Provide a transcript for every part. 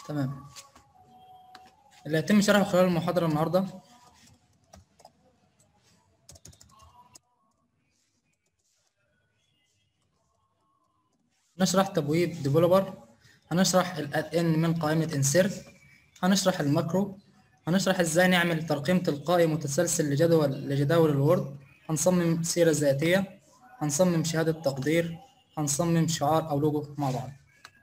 تمام اللي هيتم شرحه خلال المحاضرة النهاردة نشرح تبويب ديفلوبر هنشرح الان من قائمة انسيرت هنشرح الماكرو هنشرح ازاي نعمل ترقيم تلقائي متسلسل لجدول لجداول الوورد هنصمم سيرة ذاتية هنصمم شهادة تقدير هنصمم شعار او لوجو مع بعض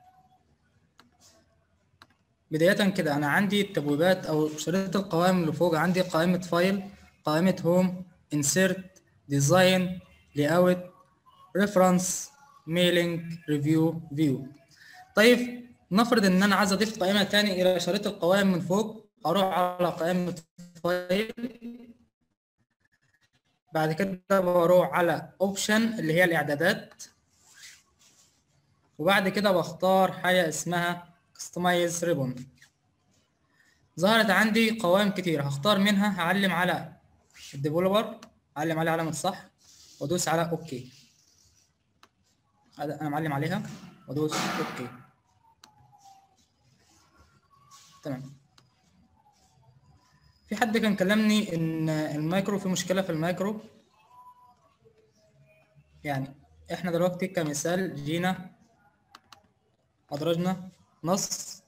بداية كده أنا عندي التبويبات أو شريط القوائم اللي فوق عندي قائمة فايل قائمة هوم انسيرت ديزاين لاي اوت ريفرنس ميلينج ريفيو فيو طيب نفرض ان انا عايز اضيف قائمه تاني الى شريط القوائم من فوق اروح على قائمه فايل بعد كده بروح على اوبشن اللي هي الاعدادات وبعد كده بختار حاجه اسمها كستمايز ريبون ظهرت عندي قوائم كتير هختار منها هعلم على الديفلوبر اعلم عليه علامه صح وادوس على اوكي هذا انا معلم عليها وادوس اوكي تمام في حد كان كلمني ان المايكرو في مشكله في المايكرو يعني احنا دلوقتي كمثال جينا ادرجنا نص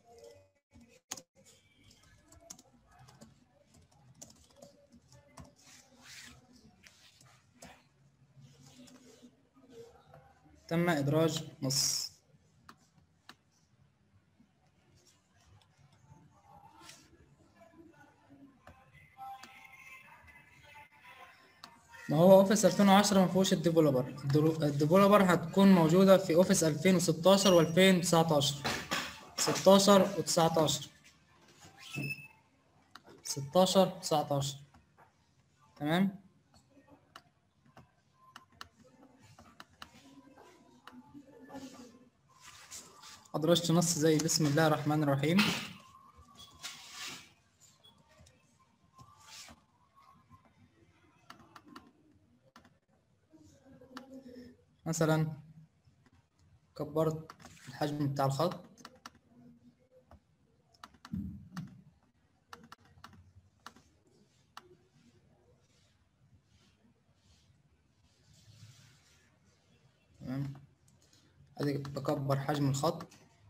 تم إدراج نص ما هو اوفيس 2010 ما فيهوش الديفلوبر الديفلوبر هتكون موجودة في اوفيس 2016 و2019 16 و19 16 19 تمام أدرجت نص زي بسم الله الرحمن الرحيم مثلا كبرت الحجم بتاع الخط تمام ادي بكبر حجم الخط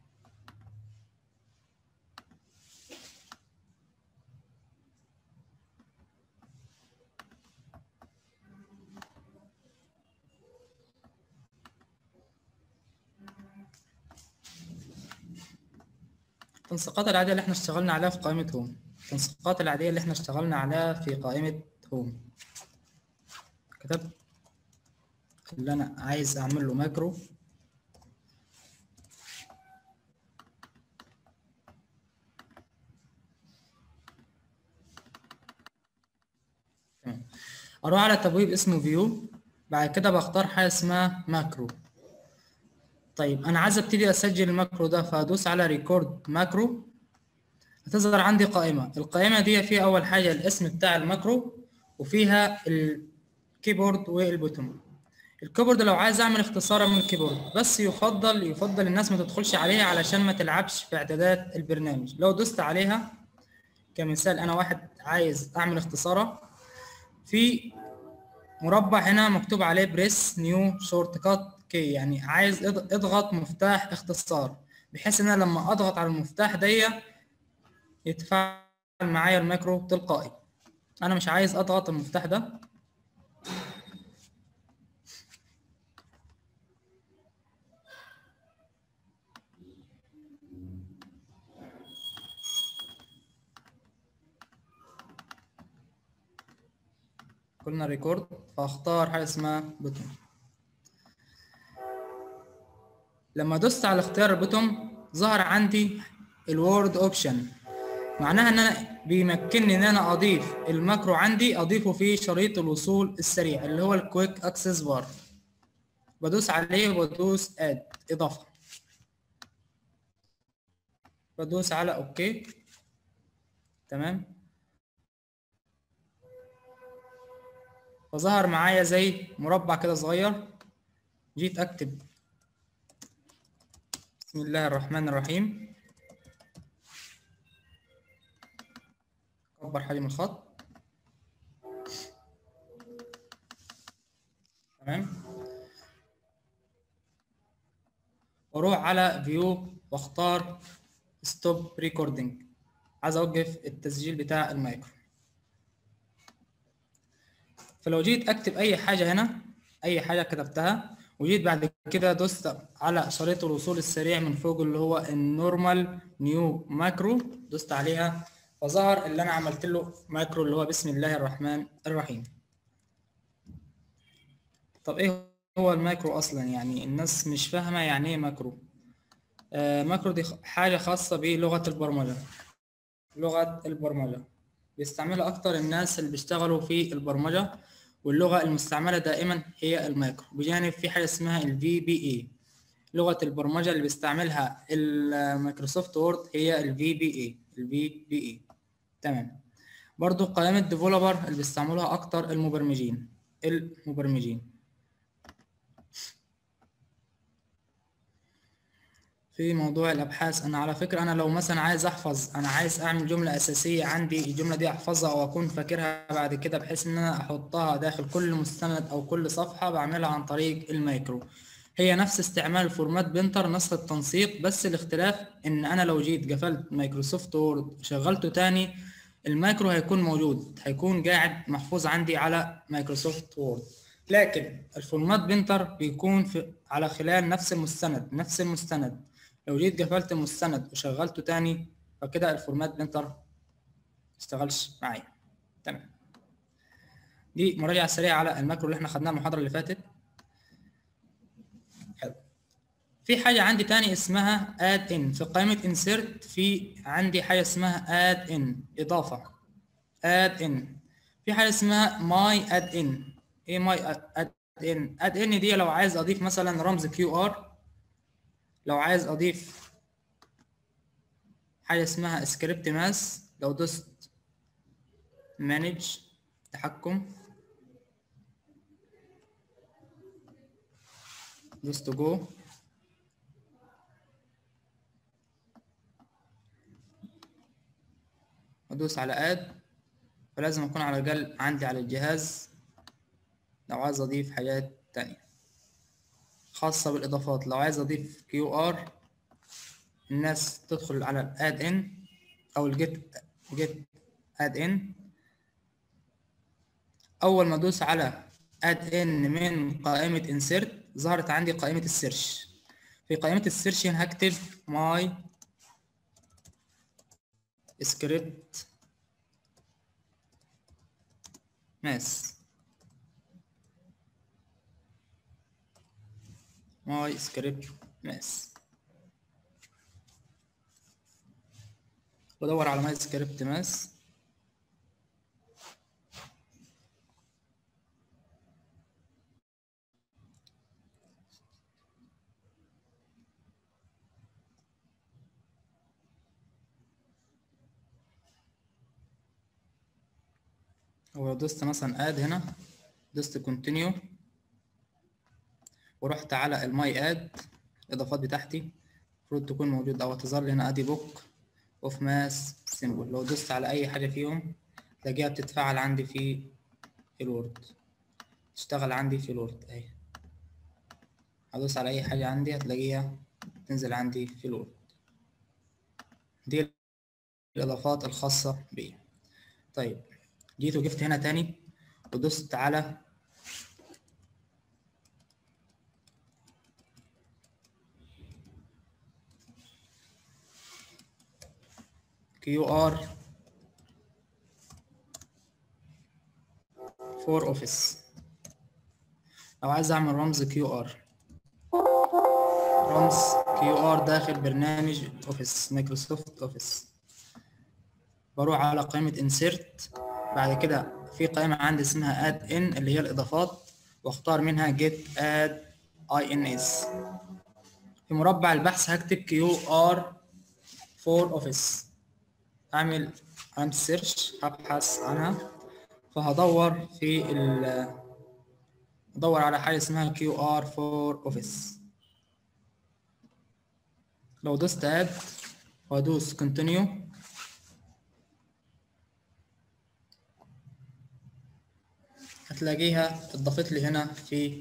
التنسيقات العادية اللي احنا اشتغلنا عليها في قائمة هوم التنسيقات العادية اللي احنا اشتغلنا عليها في قائمة هوم كتبت اللي انا عايز اعمل له ماكرو تمام اروح على تبويب اسمه فيو بعد كده بختار حاجة اسمها ماكرو طيب انا عايز ابتدي اسجل الماكرو ده فادوس على ريكورد ماكرو هتظهر عندي قائمه القائمه دي فيها اول حاجه الاسم بتاع الماكرو وفيها الكيبورد والبوتون الكيبورد لو عايز اعمل اختصارا من الكيبورد بس يفضل يفضل الناس ما تدخلش عليها علشان ما تلعبش في اعدادات البرنامج لو دوست عليها كمثال انا واحد عايز اعمل اختصارا في مربع هنا مكتوب عليه بريس نيو شورت كات كي يعني عايز اضغط مفتاح اختصار بحيث ان انا لما اضغط على المفتاح دي يتفاعل معايا الماكرو تلقائي انا مش عايز اضغط المفتاح ده قلنا ريكورد فاختار حاجه اسمها بوتون لما دوست على اختيار البوتوم ظهر عندي الوورد اوبشن معناها ان انا بيمكنني ان انا اضيف الماكرو عندي اضيفه في شريط الوصول السريع اللي هو الكويك اكسس بار بدوس عليه وبدوس اد اضافه بدوس على اوكي تمام فظهر معايا زي مربع كده صغير جيت اكتب بسم الله الرحمن الرحيم اكبر حجم الخط تمام واروح على فيو واختار ستوب ريكوردنج عايز اوقف التسجيل بتاع المايكرو فلو جيت اكتب اي حاجه هنا اي حاجه كتبتها وجيت بعد كده دوست على شريط الوصول السريع من فوق اللي هو النورمال نيو ماكرو دوست عليها فظهر اللي انا عملت له ماكرو اللي هو بسم الله الرحمن الرحيم طب ايه هو الماكرو اصلا يعني الناس مش فاهمه يعني ايه ماكرو آه ماكرو دي حاجه خاصه بلغه البرمجه لغه البرمجه بيستعملها اكتر الناس اللي بيشتغلوا في البرمجه واللغه المستعمله دائما هي المايكرو بجانب في حاجه اسمها الفي بي اي لغه البرمجه اللي بيستعملها المايكروسوفت وورد هي الفي بي اي الفي بي اي تمام برضو قائمه ديفلوبر اللي بيستعملوها اكتر المبرمجين المبرمجين في موضوع الابحاث انا على فكره انا لو مثلا عايز احفظ انا عايز اعمل جمله اساسيه عندي الجمله دي احفظها او اكون فاكرها بعد كده بحيث ان انا احطها داخل كل مستند او كل صفحه بعملها عن طريق المايكرو هي نفس استعمال فورمات بنتر نسخ التنسيق بس الاختلاف ان انا لو جيت قفلت مايكروسوفت وورد وشغلته تاني المايكرو هيكون موجود هيكون قاعد محفوظ عندي على مايكروسوفت وورد لكن الفورمات بنتر بيكون في على خلال نفس المستند نفس المستند لو جيت قفلت المستند وشغلته تاني فكده الفورمات بنتر اشتغلش معايا تمام دي مراجعة سريعة على الماكرو اللي احنا خدناها المحاضرة اللي فاتت حلو في حاجة عندي تاني اسمها add in في قائمة insert في عندي حاجة اسمها add in إضافة add in في حاجة اسمها my add in ايه my add in add in دي لو عايز اضيف مثلا رمز QR لو عايز اضيف حاجه اسمها سكريبت ماس لو دوست مانج تحكم دوست جو ادوس على اد فلازم اكون على الاقل عندي على الجهاز لو عايز اضيف حاجات تانية خاصة بالإضافات لو عايز أضيف كيو ار الناس تدخل على الاد ان أو الجيت جيت اد ان أول ما أدوس على اد ان من قائمة انسيرت ظهرت عندي قائمة السيرش في قائمة السيرش هنا هكتب ماي سكريبت ماس ماي سكريبت ماس بدور على ماي سكريبت ماس ولو دوست مثلا اد هنا دوست كونتينيو ورحت على الماي اد الاضافات بتاعتي المفروض تكون موجود او تظهر لي هنا ادي بوك اوف ماس سيمبل لو دوست على اي حاجه فيهم تلاقيها بتتفاعل عندي في الوورد تشتغل عندي في الوورد اهي هدوس على اي حاجه عندي هتلاقيها تنزل عندي في الوورد دي الاضافات الخاصه بي طيب جيت وقفت هنا تاني ودوست على كيو ار فور اوفيس لو عايز اعمل رمز كيو ار رمز كيو ار داخل برنامج اوفيس مايكروسوفت اوفيس بروح على قائمة انسيرت بعد كده في قائمة عندي اسمها اد ان اللي هي الاضافات واختار منها جيت اد اي ان اس في مربع البحث هكتب كيو ار فور اوفيس اعمل علامة سيرش هبحث عنها فهدور في ال ادور على حاجة اسمها كيو ار فور اوفيس لو دوست اد وادوس كونتينيو هتلاقيها اتضافت لي هنا في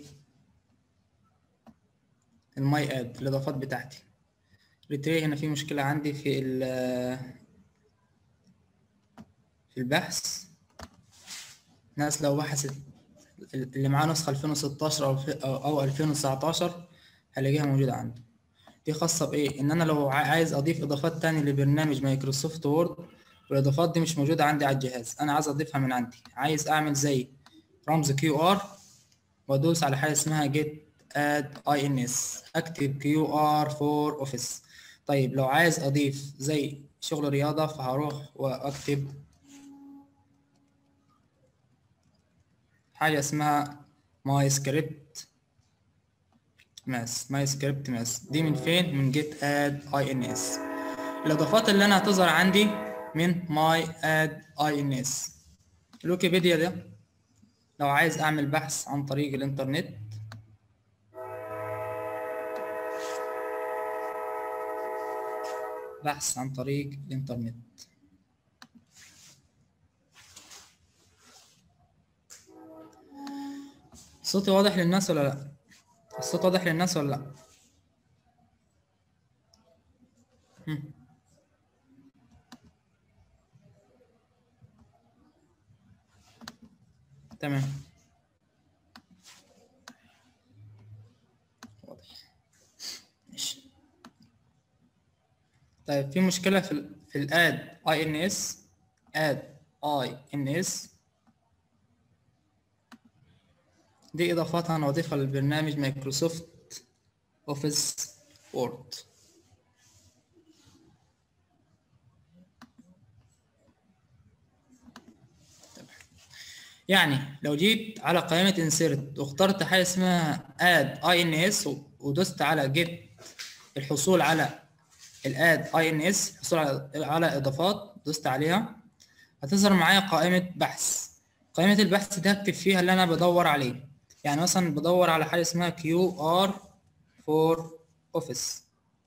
الماي اد الاضافات بتاعتي ريتري هنا في مشكلة عندي في ال في البحث ناس لو بحثت اللي معاه نسخة 2016 أو أو أو 2019 هلاقيها موجودة عنده دي خاصة بإيه؟ إن أنا لو عايز أضيف إضافات تانية لبرنامج مايكروسوفت وورد والإضافات دي مش موجودة عندي على الجهاز أنا عايز أضيفها من عندي عايز أعمل زي رمز كيو آر وأدوس على حاجة اسمها جيت اد اي ان اس اكتب كيو ار فور اوفيس طيب لو عايز اضيف زي شغل رياضه فهروح واكتب حاجه اسمها ماي سكريبت ماس ماي سكريبت ماس دي من فين من جيت اد اي ان اس الاضافات اللي انا هتظهر عندي من ماي اد اي ان اس الويكيبيديا ده لو عايز اعمل بحث عن طريق الانترنت بحث عن طريق الإنترنت صوتي واضح للناس ولا لأ؟ الصوت واضح للناس ولا لأ؟ هم. تمام واضح ماشي طيب في مشكلة في ال في الاد اي ان اس اد اي ان اس دي اضافات انا اضيفها للبرنامج مايكروسوفت اوفيس وورد يعني لو جيت على قائمة انسيرت واخترت حاجة اسمها اد اي ان اس ودوست على جيت الحصول على الاد اي ان اس حصول على على اضافات دوست عليها هتظهر معايا قائمه بحث قائمه البحث دي هكتب فيها اللي انا بدور عليه يعني مثلا بدور على حاجه اسمها كيو ار فور اوفيس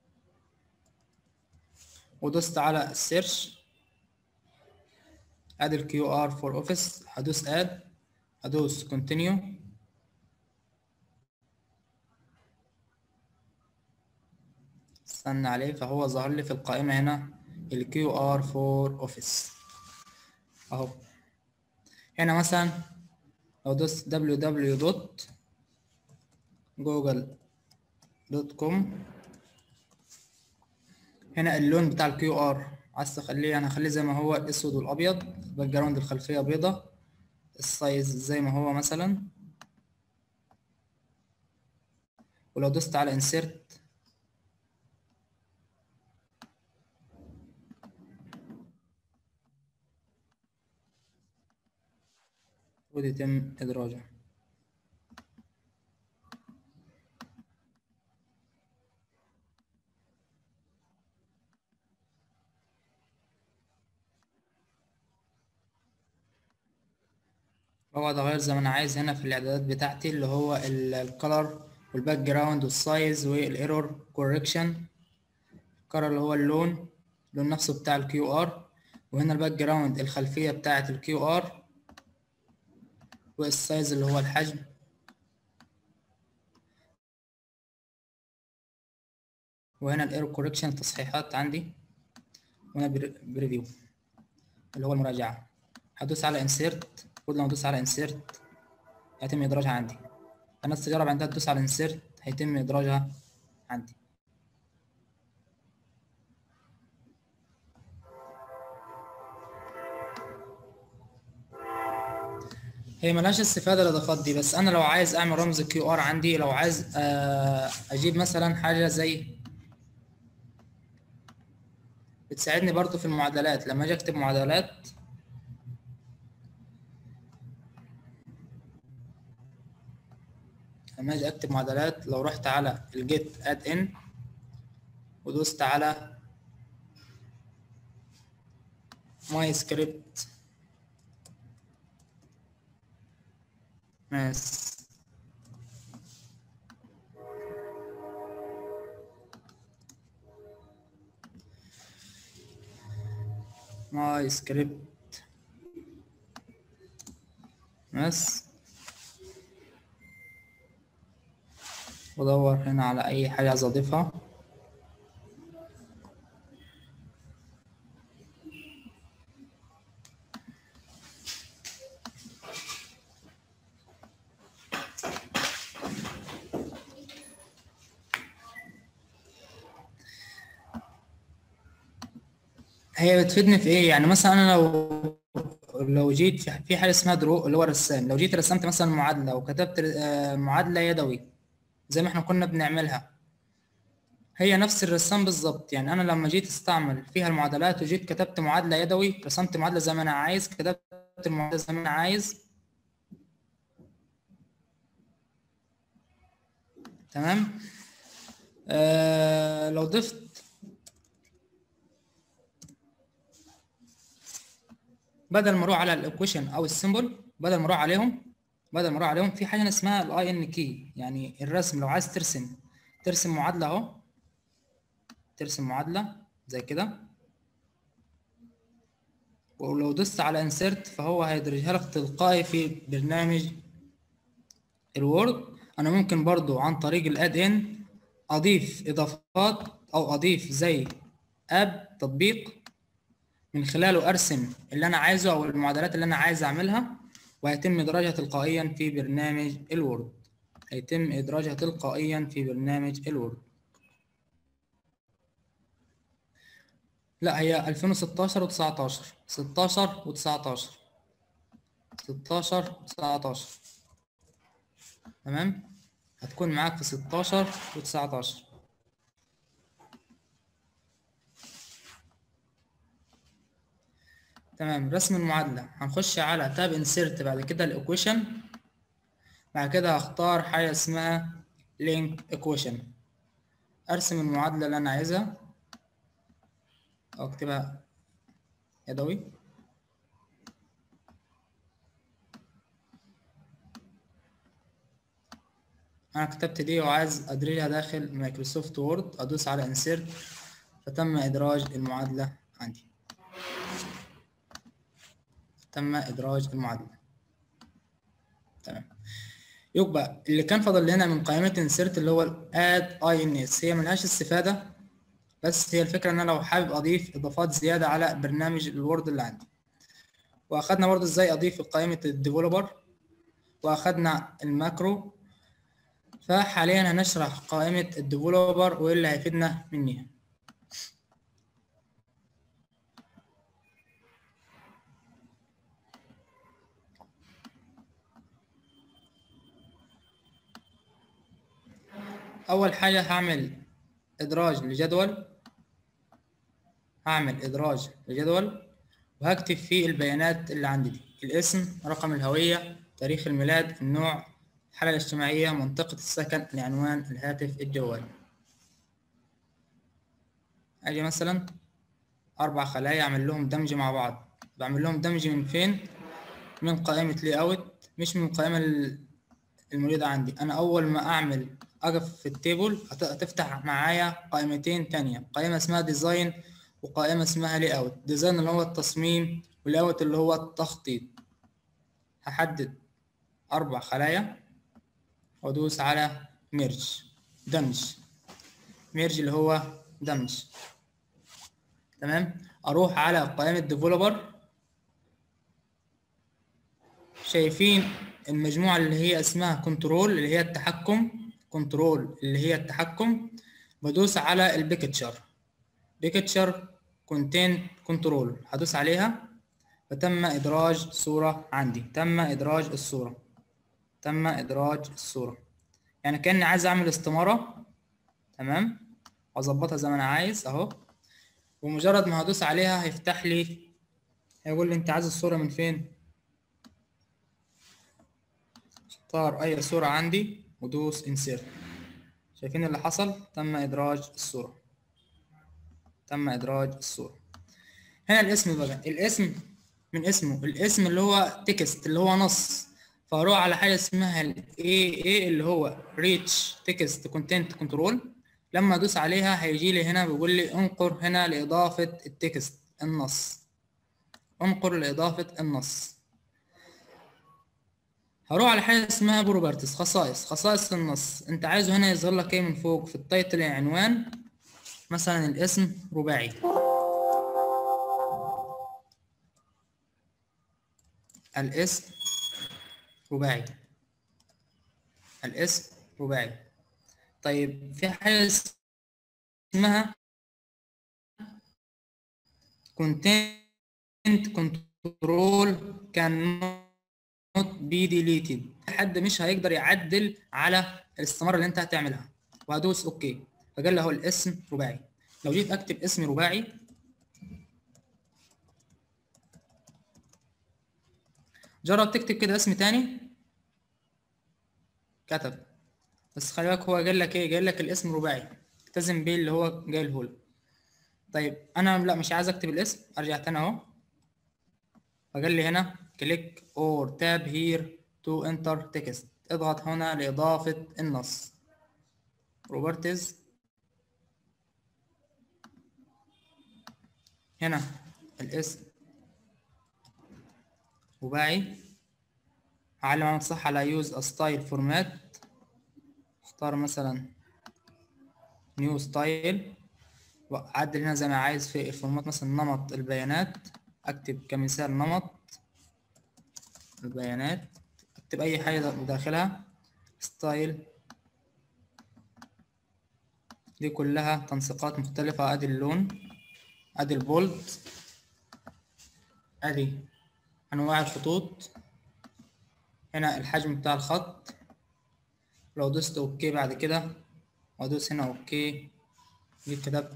ودوست على السيرش ادي الكيو ار فور اوفيس هدوس اد هدوس كونتينيو استنى عليه فهو ظهر لي في القائمة هنا ال QR for Office اهو هنا مثلا لو دوست www.google.com هنا اللون بتاع ال QR عايز تخليه انا هخليه زي ما هو الاسود والابيض الباك جراوند الخلفية بيضة السايز زي ما هو مثلا ولو دوست على insert ويتم إدراجه بقعد أغير زي ما أنا عايز هنا في الإعدادات بتاعتي اللي هو الكالر والباك جراوند والسايز والايرور كوركشن الكالر اللي هو اللون اللون نفسه بتاع الكيو ار وهنا الباك جراوند الخلفية بتاعة الكيو ار والسايز اللي هو الحجم وهنا الايرور كوركشن التصحيحات عندي وهنا بريفيو اللي هو المراجعة هدوس على انسيرت المفروض لما ادوس على انسيرت هيتم ادراجها عندي الناس تجرب عندها تدوس على انسيرت هيتم ادراجها عندي هي ملهاش استفادة الإضافات دي بس أنا لو عايز أعمل رمز كيو آر عندي لو عايز أجيب مثلا حاجة زي بتساعدني برضو في المعادلات لما أجي أكتب معادلات لما أجي أكتب معادلات لو رحت على الجيت اد ان ودوست على ماي سكريبت ماس ماي سكريبت ماس وادور هنا على اي حاجة عايز اضيفها هي بتفيدني في ايه يعني مثلا انا لو لو جيت في في حاجه اسمها درو اللي هو رسام لو جيت رسمت مثلا معادله وكتبت آه، معادله يدوي زي ما احنا كنا بنعملها هي نفس الرسام بالظبط يعني انا لما جيت استعمل فيها المعادلات وجيت كتبت معادله يدوي رسمت معادله زي ما انا عايز كتبت المعادله زي ما انا عايز تمام آه لو ضفت بدل ما اروح على الايكويشن او السيمبل بدل ما اروح عليهم بدل ما اروح عليهم في حاجه اسمها الاي ان كي يعني الرسم لو عايز ترسم ترسم معادله اهو ترسم معادله زي كده ولو دوست على انسرت فهو هيدرجها لك تلقائي في برنامج الوورد انا ممكن برضو عن طريق الاد ان اضيف اضافات او اضيف زي اب تطبيق من خلاله ارسم اللي انا عايزه او المعادلات اللي انا عايز اعملها وهيتم ادراجها تلقائيا في برنامج الوورد هيتم ادراجها تلقائيا في برنامج الوورد لا هي 2016 و19 16 و19 16 و19 تمام هتكون معاك في 16 و19 تمام رسم المعادلة هنخش على تاب انسيرت بعد كده الايكويشن بعد كده هختار حاجة اسمها لينك ايكويشن ارسم المعادلة اللي انا عايزها او اكتبها يدوي انا كتبت دي وعايز ادرجها داخل مايكروسوفت وورد ادوس على انسيرت فتم ادراج المعادلة عندي تم ادراج المعادله تمام يبقى اللي كان فاضل هنا من قائمه انسيرت اللي هو الاد اي ان اس هي ملهاش استفاده بس هي الفكره ان انا لو حابب اضيف اضافات زياده على برنامج الوورد اللي عندي واخدنا برضو ازاي اضيف قائمه الديفلوبر واخدنا الماكرو فحاليا هنشرح قائمه الديفلوبر وايه اللي هيفيدنا منها اول حاجه هعمل ادراج لجدول هعمل ادراج لجدول وهكتب فيه البيانات اللي عندي دي الاسم رقم الهويه تاريخ الميلاد النوع الحاله الاجتماعيه منطقه السكن العنوان الهاتف الجوال اجي مثلا اربع خلايا اعمل لهم دمج مع بعض بعمل لهم دمج من فين من قائمه لي اوت مش من القائمه الموجوده عندي انا اول ما اعمل اقف في التيبل هتفتح معايا قائمتين تانية قائمة اسمها ديزاين وقائمة اسمها لي اوت ديزاين اللي هو التصميم واللي اوت اللي هو التخطيط هحدد اربع خلايا وادوس على ميرج دمج ميرج اللي هو دمج تمام اروح على قائمة ديفلوبر شايفين المجموعة اللي هي اسمها كنترول اللي هي التحكم كنترول اللي هي التحكم بدوس على البيكتشر بيكتشر كونتين كنترول هدوس عليها فتم ادراج صورة عندي تم ادراج الصورة تم ادراج الصورة يعني كأني عايز اعمل استمارة تمام واظبطها زي ما انا عايز اهو ومجرد ما هدوس عليها هيفتح لي هيقول لي انت عايز الصورة من فين اختار اي صورة عندي ودوس insert شايفين اللي حصل تم ادراج الصورة تم ادراج الصورة هنا الاسم بقى الاسم من اسمه الاسم اللي هو تكست اللي هو نص فاروح على حاجة اسمها ال AA اللي هو reach text content control لما ادوس عليها هيجي لي هنا بيقول لي انقر هنا لاضافة التكست النص انقر لاضافة النص هروح على حاجه اسمها بروبرتيز خصائص خصائص النص انت عايزه هنا يظهر لك ايه من فوق في التايتل العنوان مثلا الاسم رباعي الاسم رباعي الاسم رباعي طيب في حاجه اسمها content control cannot be deleted حد مش هيقدر يعدل على الاستمارة اللي انت هتعملها وهدوس اوكي فقال لي اهو الاسم رباعي لو جيت اكتب اسم رباعي جرب تكتب كده اسم تاني كتب بس خلي بالك هو قال لك ايه قال لك الاسم رباعي التزم بيه اللي هو جايله لك طيب انا لا مش عايز اكتب الاسم ارجع تاني اهو فقال لي هنا كليك اور تاب هير تو انتر تكست اضغط هنا لاضافه النص بروبرتيز هنا الاسم رباعي هعلم علامة صح على يوز ستايل فورمات اختار مثلا نيو ستايل واعدل هنا زي ما عايز في الفورمات مثلا نمط البيانات اكتب كمثال نمط البيانات اكتب اي حاجة داخلها ستايل دي كلها تنسيقات مختلفة ادي اللون ادي البولد ادي انواع الخطوط هنا الحجم بتاع الخط لو دوست اوكي بعد كده وادوس هنا اوكي جيت كتبت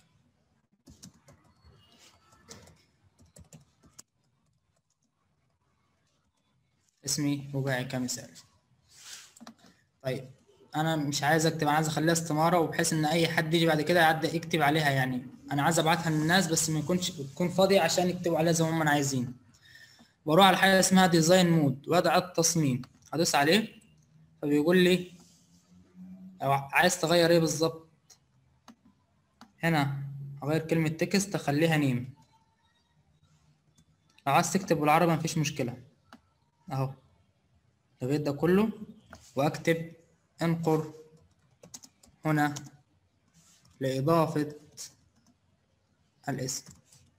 اسمي رباعي كمثال طيب انا مش عايز اكتب انا عايز اخليها استماره وبحيث ان اي حد يجي بعد كده يعدي يكتب عليها يعني انا عايز ابعتها للناس بس ما يكونش تكون فاضيه عشان يكتبوا عليها زي ما هم عايزين بروح على حاجه اسمها ديزاين مود وضع التصميم هدوس عليه فبيقول لي لو عايز تغير ايه بالظبط هنا اغير كلمه تكست اخليها نيم لو عايز تكتب بالعربي مفيش مشكله اهو لغيت ده كله واكتب انقر هنا لإضافة الاسم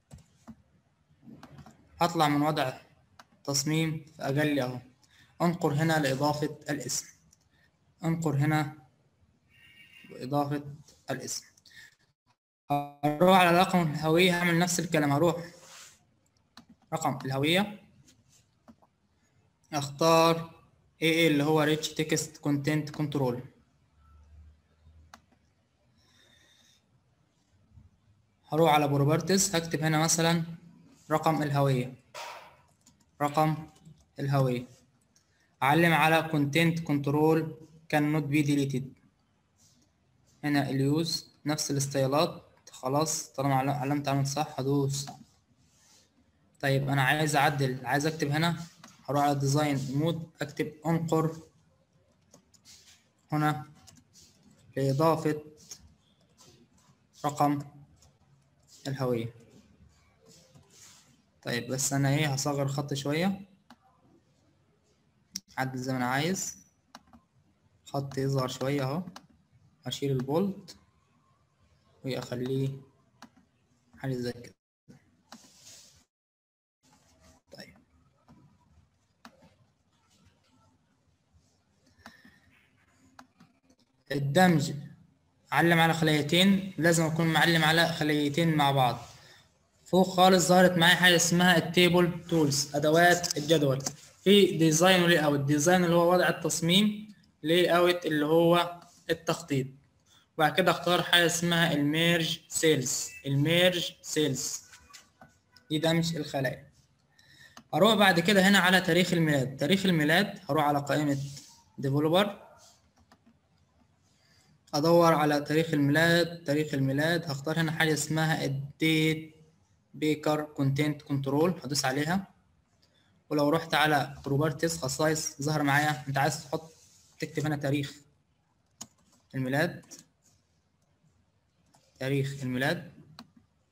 هطلع من وضع تصميم فأقل أهو انقر هنا لإضافة الاسم انقر هنا لإضافة الاسم هروح على رقم الهوية هعمل نفس الكلام هروح رقم الهوية اختار ايه اللي هو ريتش تكست كونتنت كنترول هروح على بروبرتيز هكتب هنا مثلا رقم الهوية رقم الهوية أعلم على content control cannot be deleted هنا اليوز نفس الاستايلات خلاص طالما علمت علامة صح هدوس طيب أنا عايز أعدل عايز أكتب هنا هروح على ديزاين مود أكتب انقر هنا لإضافة رقم الهوية طيب بس أنا إيه هصغر الخط شوية عدل زي ما أنا عايز خط يظهر شوية أهو هشيل البولد وأخليه حاجة زي كده طيب الدمج علم على خليتين لازم اكون معلم على خليتين مع بعض فوق خالص ظهرت معايا حاجه اسمها التيبل تولز ادوات الجدول في ديزاين ولي اوت ديزاين اللي هو وضع التصميم لي اوت اللي هو التخطيط وبعد كده اختار حاجه اسمها الميرج سيلز الميرج سيلز دي دمج الخلايا هروح بعد كده هنا على تاريخ الميلاد تاريخ الميلاد هروح على قائمه ديفلوبر ادور على تاريخ الميلاد تاريخ الميلاد هختار هنا حاجه اسمها الديت بيكر كونتنت كنترول هدوس عليها ولو رحت على بروبرتيز خصائص ظهر معايا انت عايز تحط تكتب هنا تاريخ الميلاد تاريخ الميلاد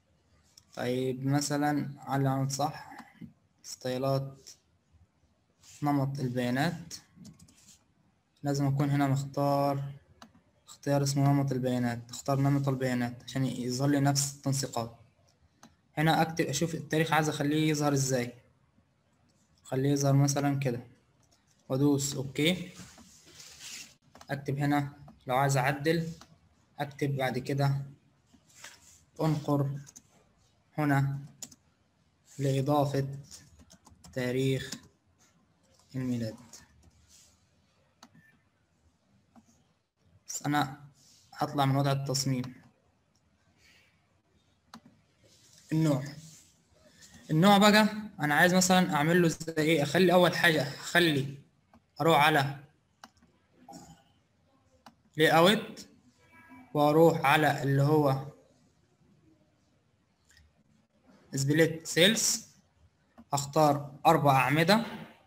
طيب مثلا على علامة صح ستايلات نمط البيانات لازم اكون هنا مختار اختيار اسمه نمط البيانات اختار نمط البيانات عشان يظهر لي نفس التنسيقات هنا اكتب اشوف التاريخ عايز اخليه يظهر ازاي خليه يظهر مثلا كده وادوس اوكي اكتب هنا لو عايز اعدل اكتب بعد كده انقر هنا لإضافة تاريخ الميلاد بس أنا هطلع من وضع التصميم النوع النوع بقى أنا عايز مثلا أعمل له زي إيه أخلي أول حاجة أخلي أروح على لي أوت وأروح على اللي هو سبليت سيلز اختار اربع اعمده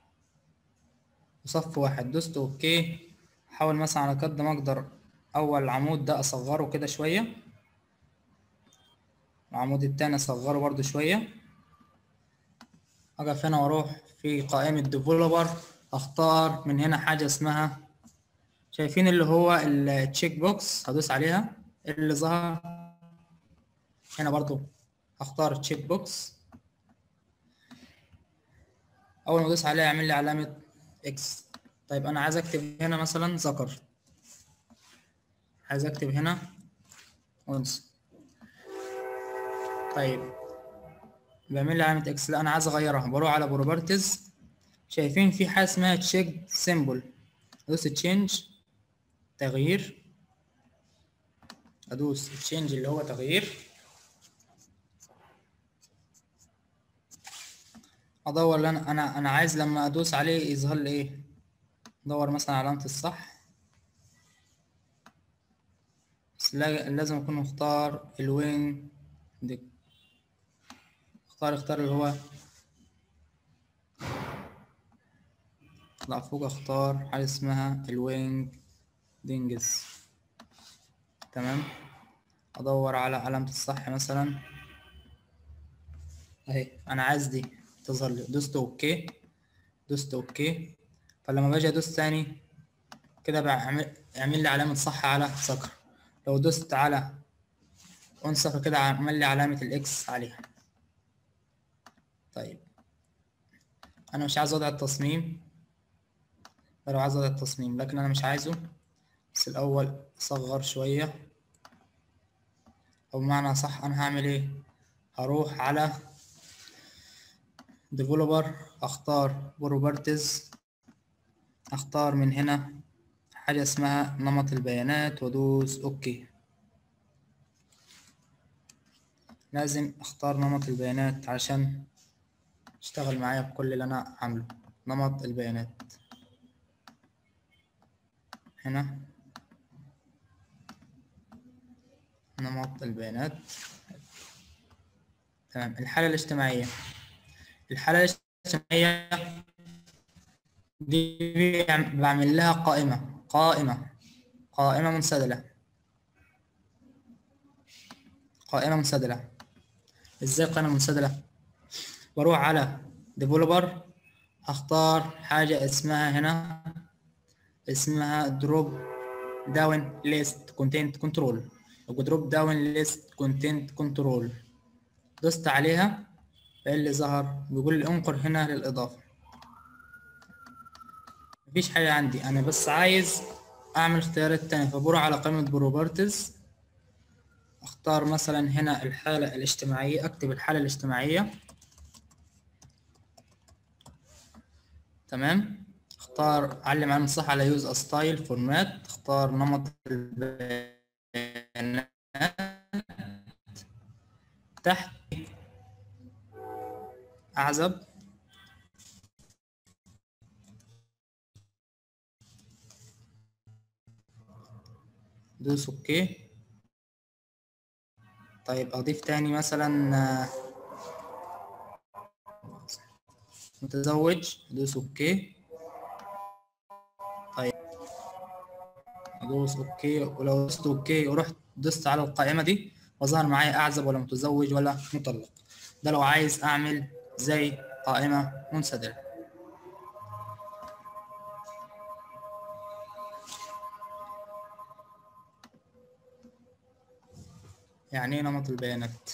وصف واحد دوست اوكي احاول مثلا على قد ما اقدر اول عمود ده اصغره كده شويه العمود التاني اصغره برضو شويه اقف هنا واروح في قائمه ديفلوبر اختار من هنا حاجه اسمها شايفين اللي هو التشيك بوكس هدوس عليها اللي ظهر هنا برضو اختار تشيك بوكس اول ما ادوس عليها يعمل لي علامه اكس طيب انا عايز اكتب هنا مثلا ذكر عايز اكتب هنا انثى طيب بيعمل لي علامه اكس لا انا عايز اغيرها بروح على بروبرتيز شايفين في حاجه اسمها تشيك سيمبل ادوس تشينج تغيير ادوس تشينج اللي هو تغيير ادور انا انا انا عايز لما ادوس عليه يظهر لي ايه ادور مثلا علامة الصح بس لازم اكون مختار الوين دي اختار اختار اللي هو اطلع فوق اختار حاجة اسمها الوينج دينجز تمام ادور على علامة الصح مثلا اهي انا عايز دي تظهر لي دوست اوكي دوست اوكي فلما باجي ادوس تاني كده بعمل يعمل لي علامة صح على ذكر لو دوست على انثى فكده عمل لي علامة الاكس عليها طيب انا مش عايز وضع التصميم لو عايز وضع التصميم لكن انا مش عايزه بس الاول اصغر شوية او بمعنى صح انا هعمل ايه هروح على ديفلوبر اختار بروبرتيز اختار من هنا حاجة اسمها نمط البيانات وادوس اوكي لازم اختار نمط البيانات عشان اشتغل معايا بكل اللي انا عامله نمط البيانات هنا نمط البيانات تمام الحالة الاجتماعية الحالة الاجتماعية دي بعمل لها قائمة قائمة قائمة منسدلة قائمة منسدلة ازاي قائمة منسدلة بروح على ديفلوبر اختار حاجة اسمها هنا اسمها دروب داون ليست كونتنت كنترول او دروب داون ليست كونتنت كنترول دوست عليها ايه اللي ظهر بيقول لي انقر هنا للاضافه مفيش حاجه عندي انا بس عايز اعمل اختيارات تانية فبروح على قائمه بروبرتيز اختار مثلا هنا الحاله الاجتماعيه اكتب الحاله الاجتماعيه تمام اختار علم علم صح على يوز ستايل فورمات اختار نمط البيانات تحت أعزب دوس اوكي طيب اضيف تاني مثلا آه، متزوج ادوس اوكي طيب ادوس اوكي ولو دوست اوكي ورحت دوست على القائمة دي وظهر معايا اعزب ولا متزوج ولا مطلق ده لو عايز اعمل زي قائمة منسدلة يعني ايه نمط البيانات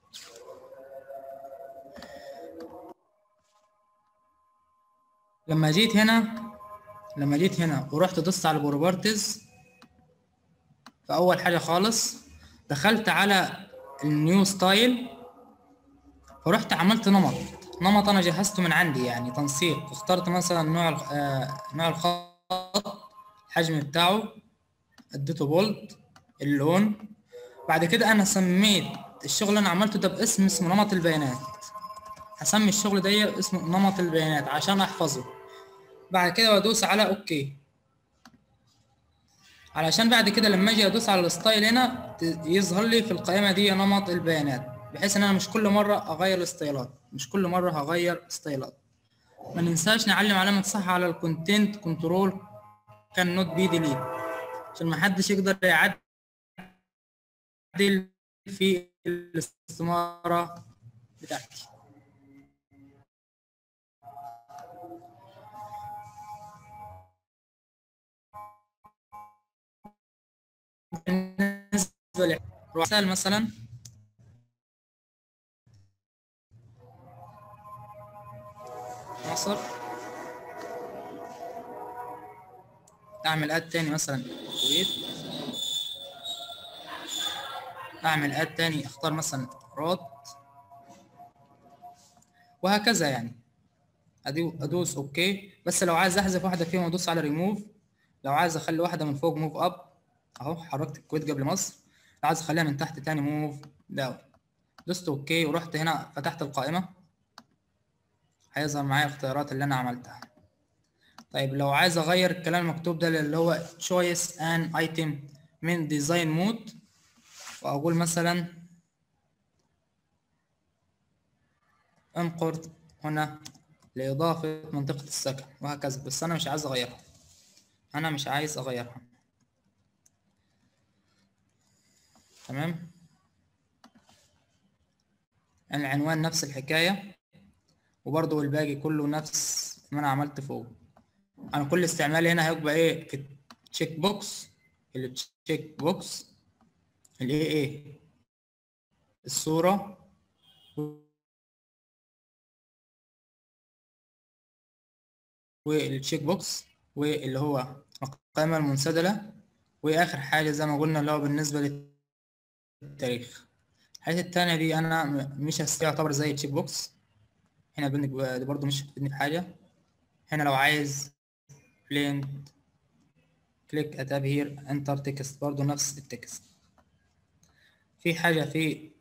لما جيت هنا لما جيت هنا ورحت دوست على البروبرتيز فاول حاجه خالص دخلت على النيو ستايل فرحت عملت نمط نمط انا جهزته من عندي يعني تنسيق اخترت مثلا نوع الخ- آه، نوع الخط الحجم بتاعه اديته بولد اللون بعد كده انا سميت الشغل اللي انا عملته ده باسم اسمه نمط البيانات هسمي الشغل ده اسمه نمط البيانات عشان احفظه بعد كده بدوس على اوكي علشان بعد كده لما اجي ادوس على الستايل هنا ت- يظهر لي في القائمه دي نمط البيانات بحيث ان انا مش كل مره اغير ستايلات مش كل مره هغير ستايلات ما ننساش نعلم علامه صح على الكونتنت كنترول كان نوت بي ديليت عشان ما حدش يقدر يعدل في الاستماره بتاعتي بالنسبه لرسائل مثلا مصر اعمل اد تاني مثلا الكويت اعمل اد تاني اختار مثلا راد وهكذا يعني أدو- ادوس اوكي بس لو عايز احذف واحده فيهم ادوس على ريموف لو عايز اخلي واحده من فوق موف اب اهو حركت الكويت قبل مصر لو عايز اخليها من تحت تاني موف داون دوست اوكي ورحت هنا فتحت القائمه هيظهر معايا الاختيارات اللي انا عملتها طيب لو عايز اغير الكلام المكتوب ده اللي هو choice an item من design mode واقول مثلا انقر هنا لإضافة منطقة السكن وهكذا بس أنا مش عايز أغيرها أنا مش عايز أغيرها تمام العنوان نفس الحكاية وبرضه الباقي كله نفس ما أنا عملت فوق أنا كل استعمالي هنا هيبقى إيه في التشيك بوكس التشيك بوكس الإيه إيه الصورة والتشيك بوكس واللي هو القائمة المنسدلة وآخر حاجة زي ما قلنا اللي هو بالنسبة للتاريخ الحاجات التانية دي أنا م- مش هستطيع أعتبر زي التشيك بوكس هنا بنك- دي برضه مش هتفيدني بحاجة هنا لو عايز بليند كليك اتاب هير انتر تكست برضه نفس التكست في حاجة في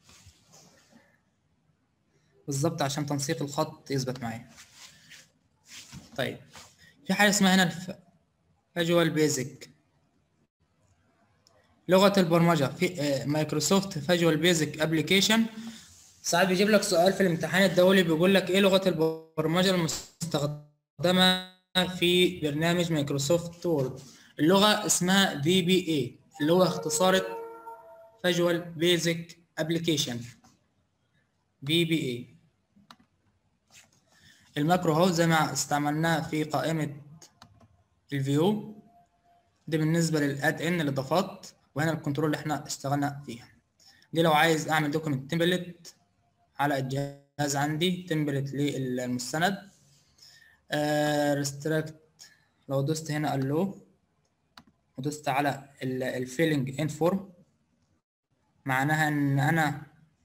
بالظبط عشان تنسيق الخط يثبت معايا طيب في حاجة اسمها هنا الف... فيجوال بيزك لغة البرمجة في آه، مايكروسوفت فيجوال بيزك ابلكيشن ساعات بيجيب لك سؤال في الامتحان الدولي بيقول لك ايه لغة البرمجة المستخدمة في برنامج مايكروسوفت وورد اللغة اسمها VBA اللي هو اختصارة فيجوال بيزك ابلكيشن VBA الماكرو اهو زي ما استعملناه في قائمة الفيو دي بالنسبة للاد ان الاضافات وهنا الكنترول اللي احنا اشتغلنا فيها دي لو عايز اعمل دوكيمنت تمبلت على الجهاز عندي تمبلت للمستند ريستراكت لو دوست هنا الو ودوست على الفيلنج ان فورم معناها ان انا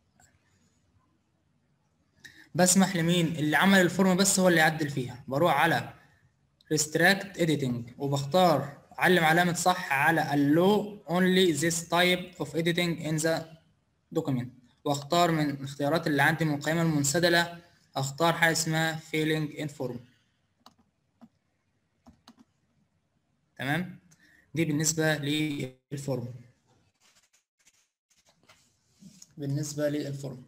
بسمح لمين اللي عمل الفورم بس هو اللي يعدل فيها بروح على restrict editing وبختار علم علامة صح على allow only this type of editing in the document واختار من الاختيارات اللي عندي من القائمة المنسدلة اختار حاجة اسمها filling in form تمام دي بالنسبة للفورم بالنسبة للفورم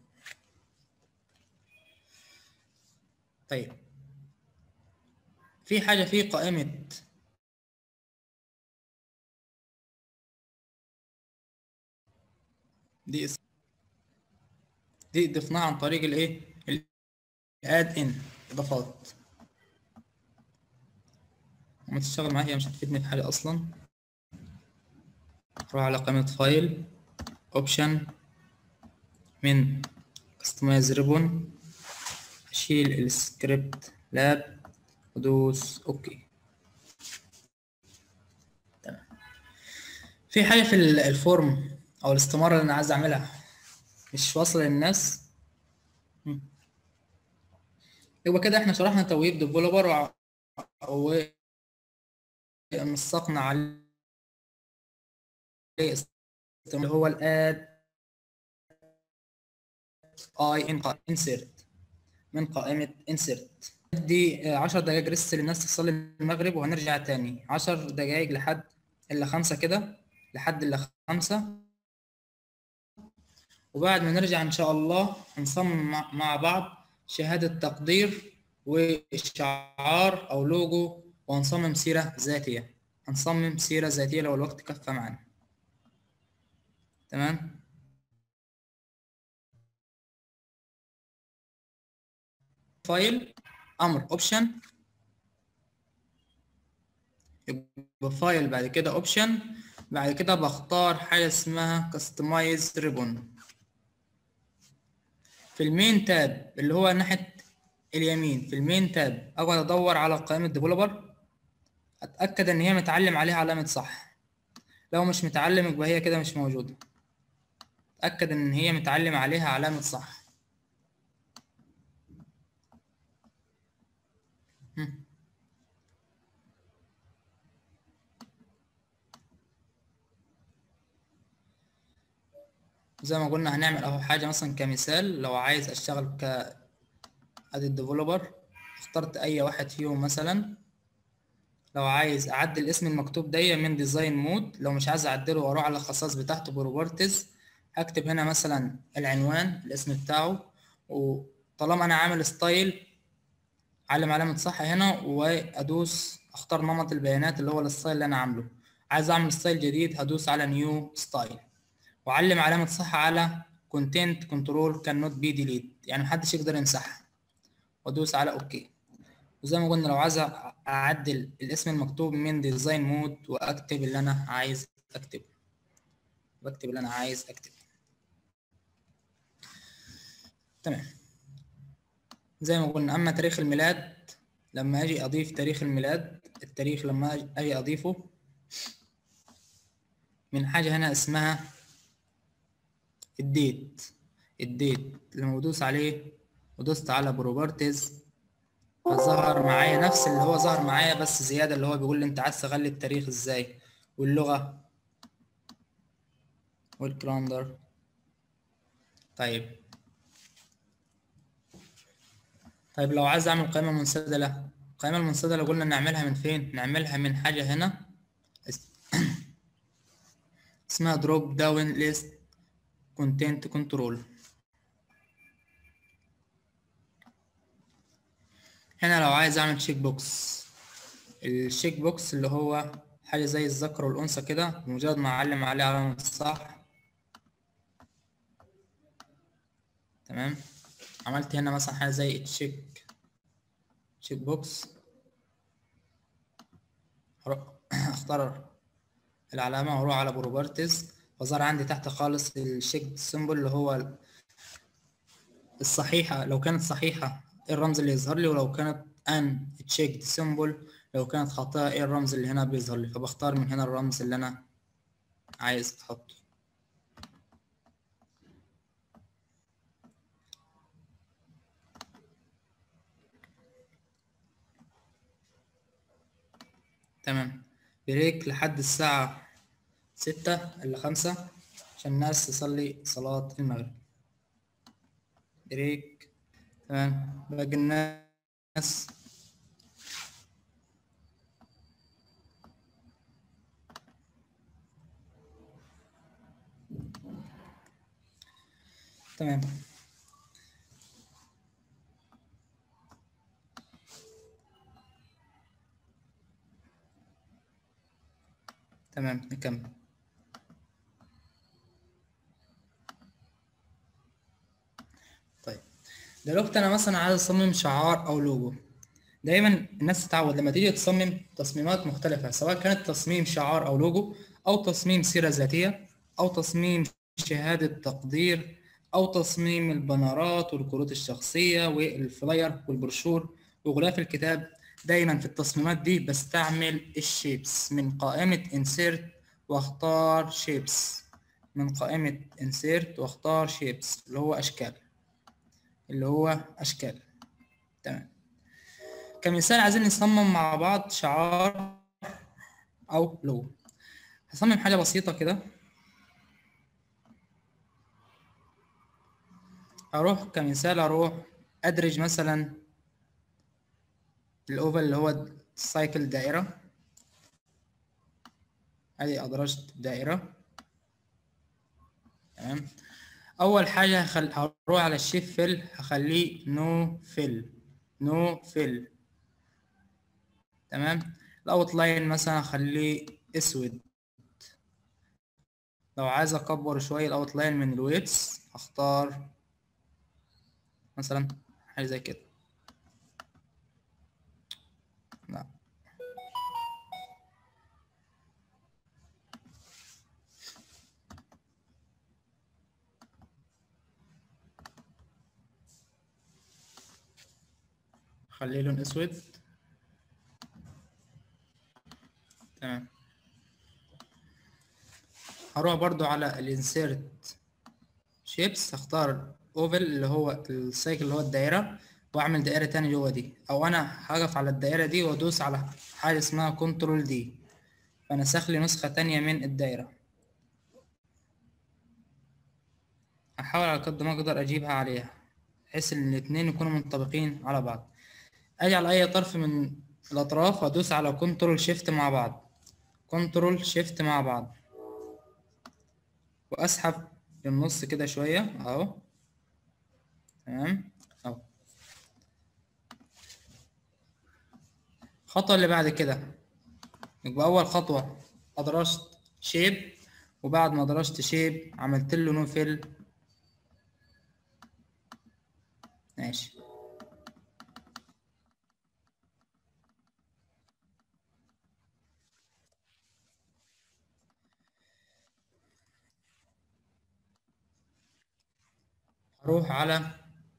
طيب في حاجة في قائمة دي اس دي ضفناها عن طريق الايه الاد ان اضافات لما تشتغل معايا مش هتفيدني في حاجة اصلا اروح على قائمة فايل اوبشن من كستمايز ريبون اشيل السكريبت لاب ودوس اوكي تمام في حاجه في ال- الفورم او الاستماره اللي انا عايز اعملها مش واصله للناس مم. يبقى كده احنا شرحنا تويب ديفلوبر ونسقنا عليه اللي هو الاد اي انسيرت من قائمة insert دي 10 دقايق ريست للناس تصلي المغرب وهنرجع تاني 10 دقايق لحد إلا خمسة كده لحد إلا خمسة وبعد ما نرجع إن شاء الله هنصمم مع- مع بعض شهادة تقدير وشعار أو لوجو وهنصمم سيرة ذاتية هنصمم سيرة ذاتية لو الوقت كفى معانا تمام فايل امر اوبشن يبقى فايل بعد كده اوبشن بعد كده بختار حاجه اسمها كاستمايز ريبون في المين تاب اللي هو ناحيه اليمين في المين تاب اقعد ادور على قائمه ديفلوبر اتاكد ان هي متعلم عليها علامه صح لو مش متعلم يبقى هي كده مش موجوده اتاكد ان هي متعلم عليها علامه صح مم. زي ما قلنا هنعمل اهو حاجة مثلا كمثال لو عايز اشتغل ك ادي ديفلوبر اخترت اي واحد فيهم مثلا لو عايز اعدل اسم المكتوب ده من ديزاين مود لو مش عايز اعدله واروح على الخصائص بتاعته بروبرتيز هكتب هنا مثلا العنوان الاسم بتاعه وطالما انا عامل ستايل علم علامة صح هنا وادوس اختار نمط البيانات اللي هو الستايل اللي انا عامله عايز اعمل ستايل جديد هدوس على نيو ستايل وعلم علامة صح على content control cannot be delete يعني محدش يقدر يمسحها وادوس على اوكي وزي ما قلنا لو عايز اعدل الاسم المكتوب من ديزاين مود واكتب اللي انا عايز اكتبه بكتب اللي انا عايز اكتبه تمام زي ما قلنا اما تاريخ الميلاد لما اجي اضيف تاريخ الميلاد التاريخ لما اجي اضيفه من حاجة هنا اسمها الديت الديت لما بدوس عليه ودوست على بروبرتيز فظهر معايا نفس اللي هو ظهر معايا بس زيادة اللي هو بيقول لي انت عايز تغلي التاريخ ازاي واللغة والكلاندر طيب طيب لو عايز اعمل قائمة منسدلة القائمة المنسدلة قلنا نعملها من فين نعملها من حاجة هنا اسمها دروب داون ليست كونتنت كنترول هنا لو عايز اعمل تشيك بوكس الشيك بوكس اللي هو حاجة زي الذكر والأنثى كده بمجرد ما أعلم عليه علامة صح تمام عملت هنا مثلا حاجة زي تشيك تشيك بوكس اختار العلامة واروح على بروبرتيز وظهر عندي تحت خالص الشيك سيمبل اللي هو الصحيحة لو كانت صحيحة ايه الرمز اللي يظهر لي ولو كانت ان تشيك سيمبل لو كانت خاطئة ايه الرمز اللي هنا بيظهر لي فبختار من هنا الرمز اللي انا عايز احطه تمام بريك لحد الساعة ستة إلا خمسة عشان الناس تصلي صلاة المغرب بريك تمام باقي الناس تمام تمام نكمل طيب دلوقتي انا مثلا عايز اصمم شعار او لوجو دايما الناس تتعود لما تيجي تصمم تصميمات مختلفة سواء كانت تصميم شعار او لوجو او تصميم سيرة ذاتية او تصميم شهادة تقدير أو تصميم البنرات والكروت الشخصية والفلاير والبروشور وغلاف الكتاب دايما في التصميمات دي بستعمل الشيبس من قائمة insert واختار شيبس من قائمة insert واختار شيبس اللي هو أشكال اللي هو أشكال تمام كمثال عايزين نصمم مع بعض شعار أو لو هصمم حاجة بسيطة كده أروح كمثال أروح أدرج مثلا الأوفل اللي هو السايكل دائرة أدي أدرجت دائرة تمام أول حاجة هخل... هروح على الشيف فيل هخليه نو فيل نو فيل تمام الأوت لاين مثلا هخليه أسود لو عايز أكبر شوية الأوت لاين من الويتس هختار مثلا حاجة زي كده لا خليه لون اسود تمام هروح برضو على الانسيرت شيبس هختار اوفل اللي هو السايكل اللي هو الدائرة واعمل دائرة تاني جوه دي او انا هقف على الدائرة دي وادوس على حاجة اسمها كنترول دي فنسخ لي نسخة تانية من الدائرة هحاول على قد ما اقدر اجيبها عليها بحيث ان الاتنين يكونوا منطبقين على بعض اجي على اي طرف من الاطراف وادوس على كنترول شيفت مع بعض كنترول شيفت مع بعض واسحب للنص كده شوية اهو تمام اهو الخطوة اللي بعد كده يبقى أول خطوة أدرجت شيب وبعد ما أدرجت شيب عملت له نو فيل ماشي هروح على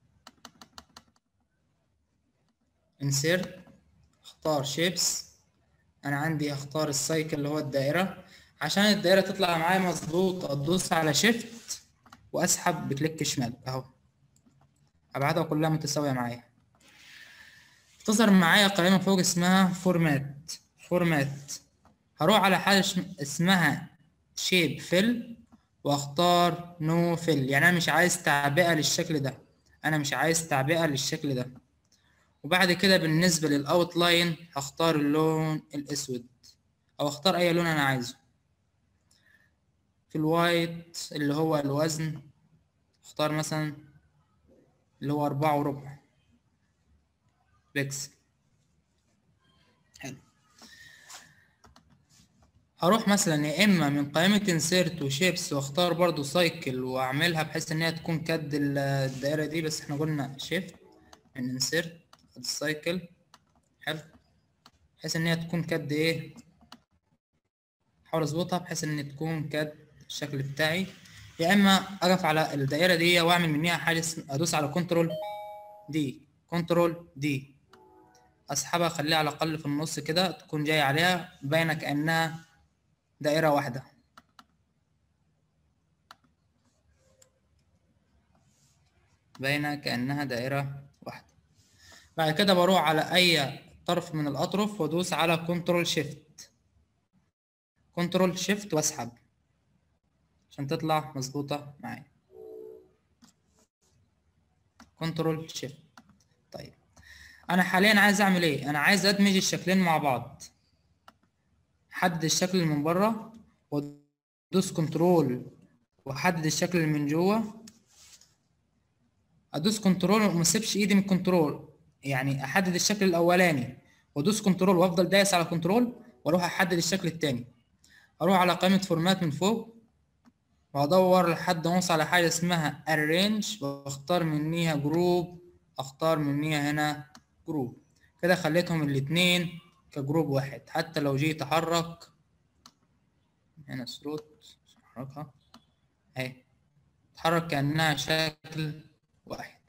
insert اختار شيبس انا عندي اختار السايكل اللي هو الدائرة عشان الدائرة تطلع معايا مظبوط ادوس على شيفت واسحب بكليك شمال اهو ابعادها كلها متساوية معايا تظهر معايا قائمة فوق اسمها فورمات فورمات هروح على حاجة اسمها شيب فيل واختار نو فيل يعني انا مش عايز تعبئة للشكل ده انا مش عايز تعبئة للشكل ده وبعد كده بالنسبة للأوت لاين هختار اللون الأسود أو أختار أي لون أنا عايزه في الوايت اللي هو الوزن اختار مثلا اللي هو أربعة وربع بيكسل حلو هروح مثلا يا إما من قائمة insert وشيبس واختار برضو سايكل وأعملها بحيث إن هي تكون كد الدائرة دي بس احنا قلنا شيفت من insert السايكل حلو بحيث ان هي تكون كد ايه احاول اظبطها بحيث ان تكون كد الشكل بتاعي يا اما اقف على الدائره دي واعمل منها حاجه ادوس على كنترول دي كنترول دي اسحبها اخليها على الاقل في النص كده تكون جايه عليها باينه كانها دائره واحده باينه كانها دائره واحده بعد كده بروح على اي طرف من الاطرف وادوس على كنترول شيفت كنترول شيفت واسحب عشان تطلع مظبوطه معايا كنترول شيفت طيب انا حاليا عايز اعمل ايه انا عايز ادمج الشكلين مع بعض حدد الشكل اللي من بره وادوس كنترول واحدد الشكل اللي من جوه ادوس كنترول وما اسيبش ايدي من كنترول يعني احدد الشكل الاولاني وادوس كنترول وافضل دايس على كنترول واروح احدد الشكل التاني اروح على قائمه فورمات من فوق وادور لحد ما اوصل على حاجه اسمها arrange واختار منيها جروب اختار منيها هنا جروب كده خليتهم الاتنين كجروب واحد حتى لو جيت احرك هنا سلوت احركها اهي تتحرك كأنها شكل واحد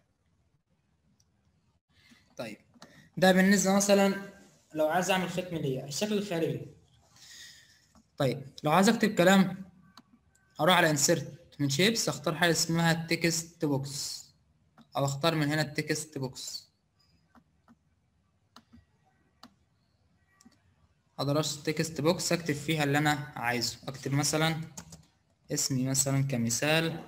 طيب ده بالنسبة مثلا لو عايز اعمل ختم ليا الشكل الخارجي طيب لو عايز اكتب كلام اروح على انسيرت من شيبس اختار حاجة اسمها تكست بوكس او اختار من هنا التكست بوكس اقدر تكست بوكس اكتب فيها اللي انا عايزه اكتب مثلا اسمي مثلا كمثال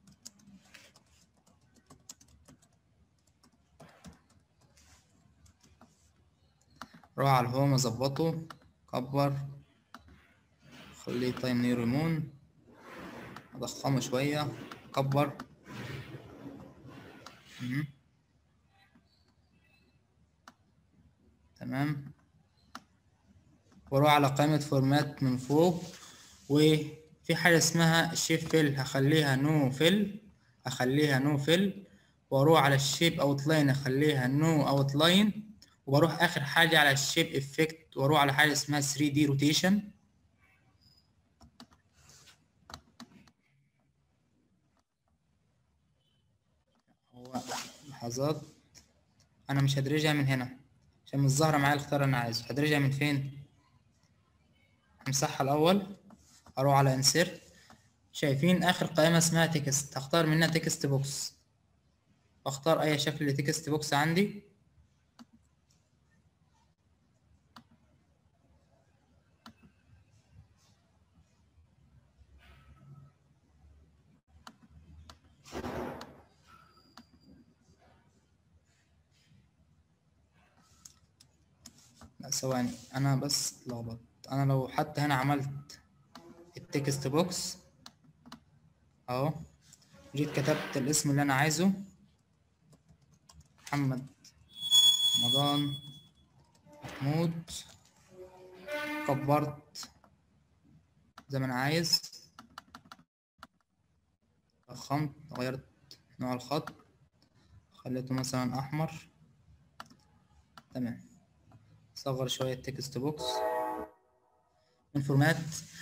روح على الهوم اظبطه كبر خليه تايم نيو ريمون اضخمه شوية كبر مم. تمام واروح على قائمة فورمات من فوق وفي حاجة اسمها شيب فيل هخليها نو فيل اخليها نو فيل واروح على الشيب اوتلاين اخليها نو اوتلاين وبروح اخر حاجة على الشيب افكت واروح على حاجة اسمها 3 دي روتيشن هو لحظات انا مش هدرجها من هنا عشان مش ظاهرة معايا الاختيار اللي انا عايزه هدرجها من فين امسحها الاول اروح على انسيرت شايفين اخر قائمة اسمها تكست هختار منها تكست بوكس اختار اي شكل لتكست بوكس عندي لا ثواني انا بس لخبطت انا لو حتى هنا عملت التكست بوكس اهو جيت كتبت الاسم اللي انا عايزه محمد رمضان محمود كبرت زي ما انا عايز ضخمت غيرت نوع الخط خليته مثلا احمر تمام صغر شوية التكست بوكس من فورمات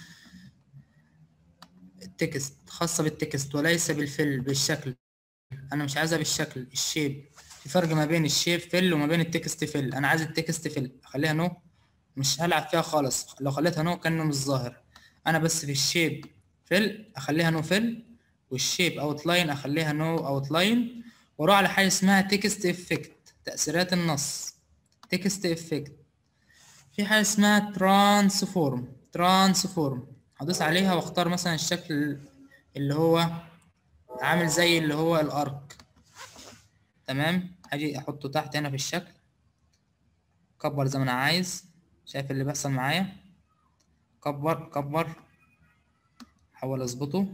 التكست خاصة بالتكست وليس بالفل بالشكل أنا مش عايزها بالشكل الشيب في فرق ما بين الشيب فل وما بين التكست فل أنا عايز التكست فل أخليها نو مش هلعب فيها خالص لو خليتها نو كأنه مش ظاهر أنا بس في الشيب فل أخليها نو فل والشيب أوتلاين أخليها نو أوتلاين وأروح على حاجة اسمها تكست إفكت تأثيرات النص تكست إفكت في حاجة اسمها ترانسفورم ترانسفورم هدوس عليها واختار مثلا الشكل اللي هو عامل زي اللي هو الارك تمام هاجي احطه تحت هنا في الشكل كبر زي ما انا عايز شايف اللي بيحصل معايا كبر كبر حاول اظبطه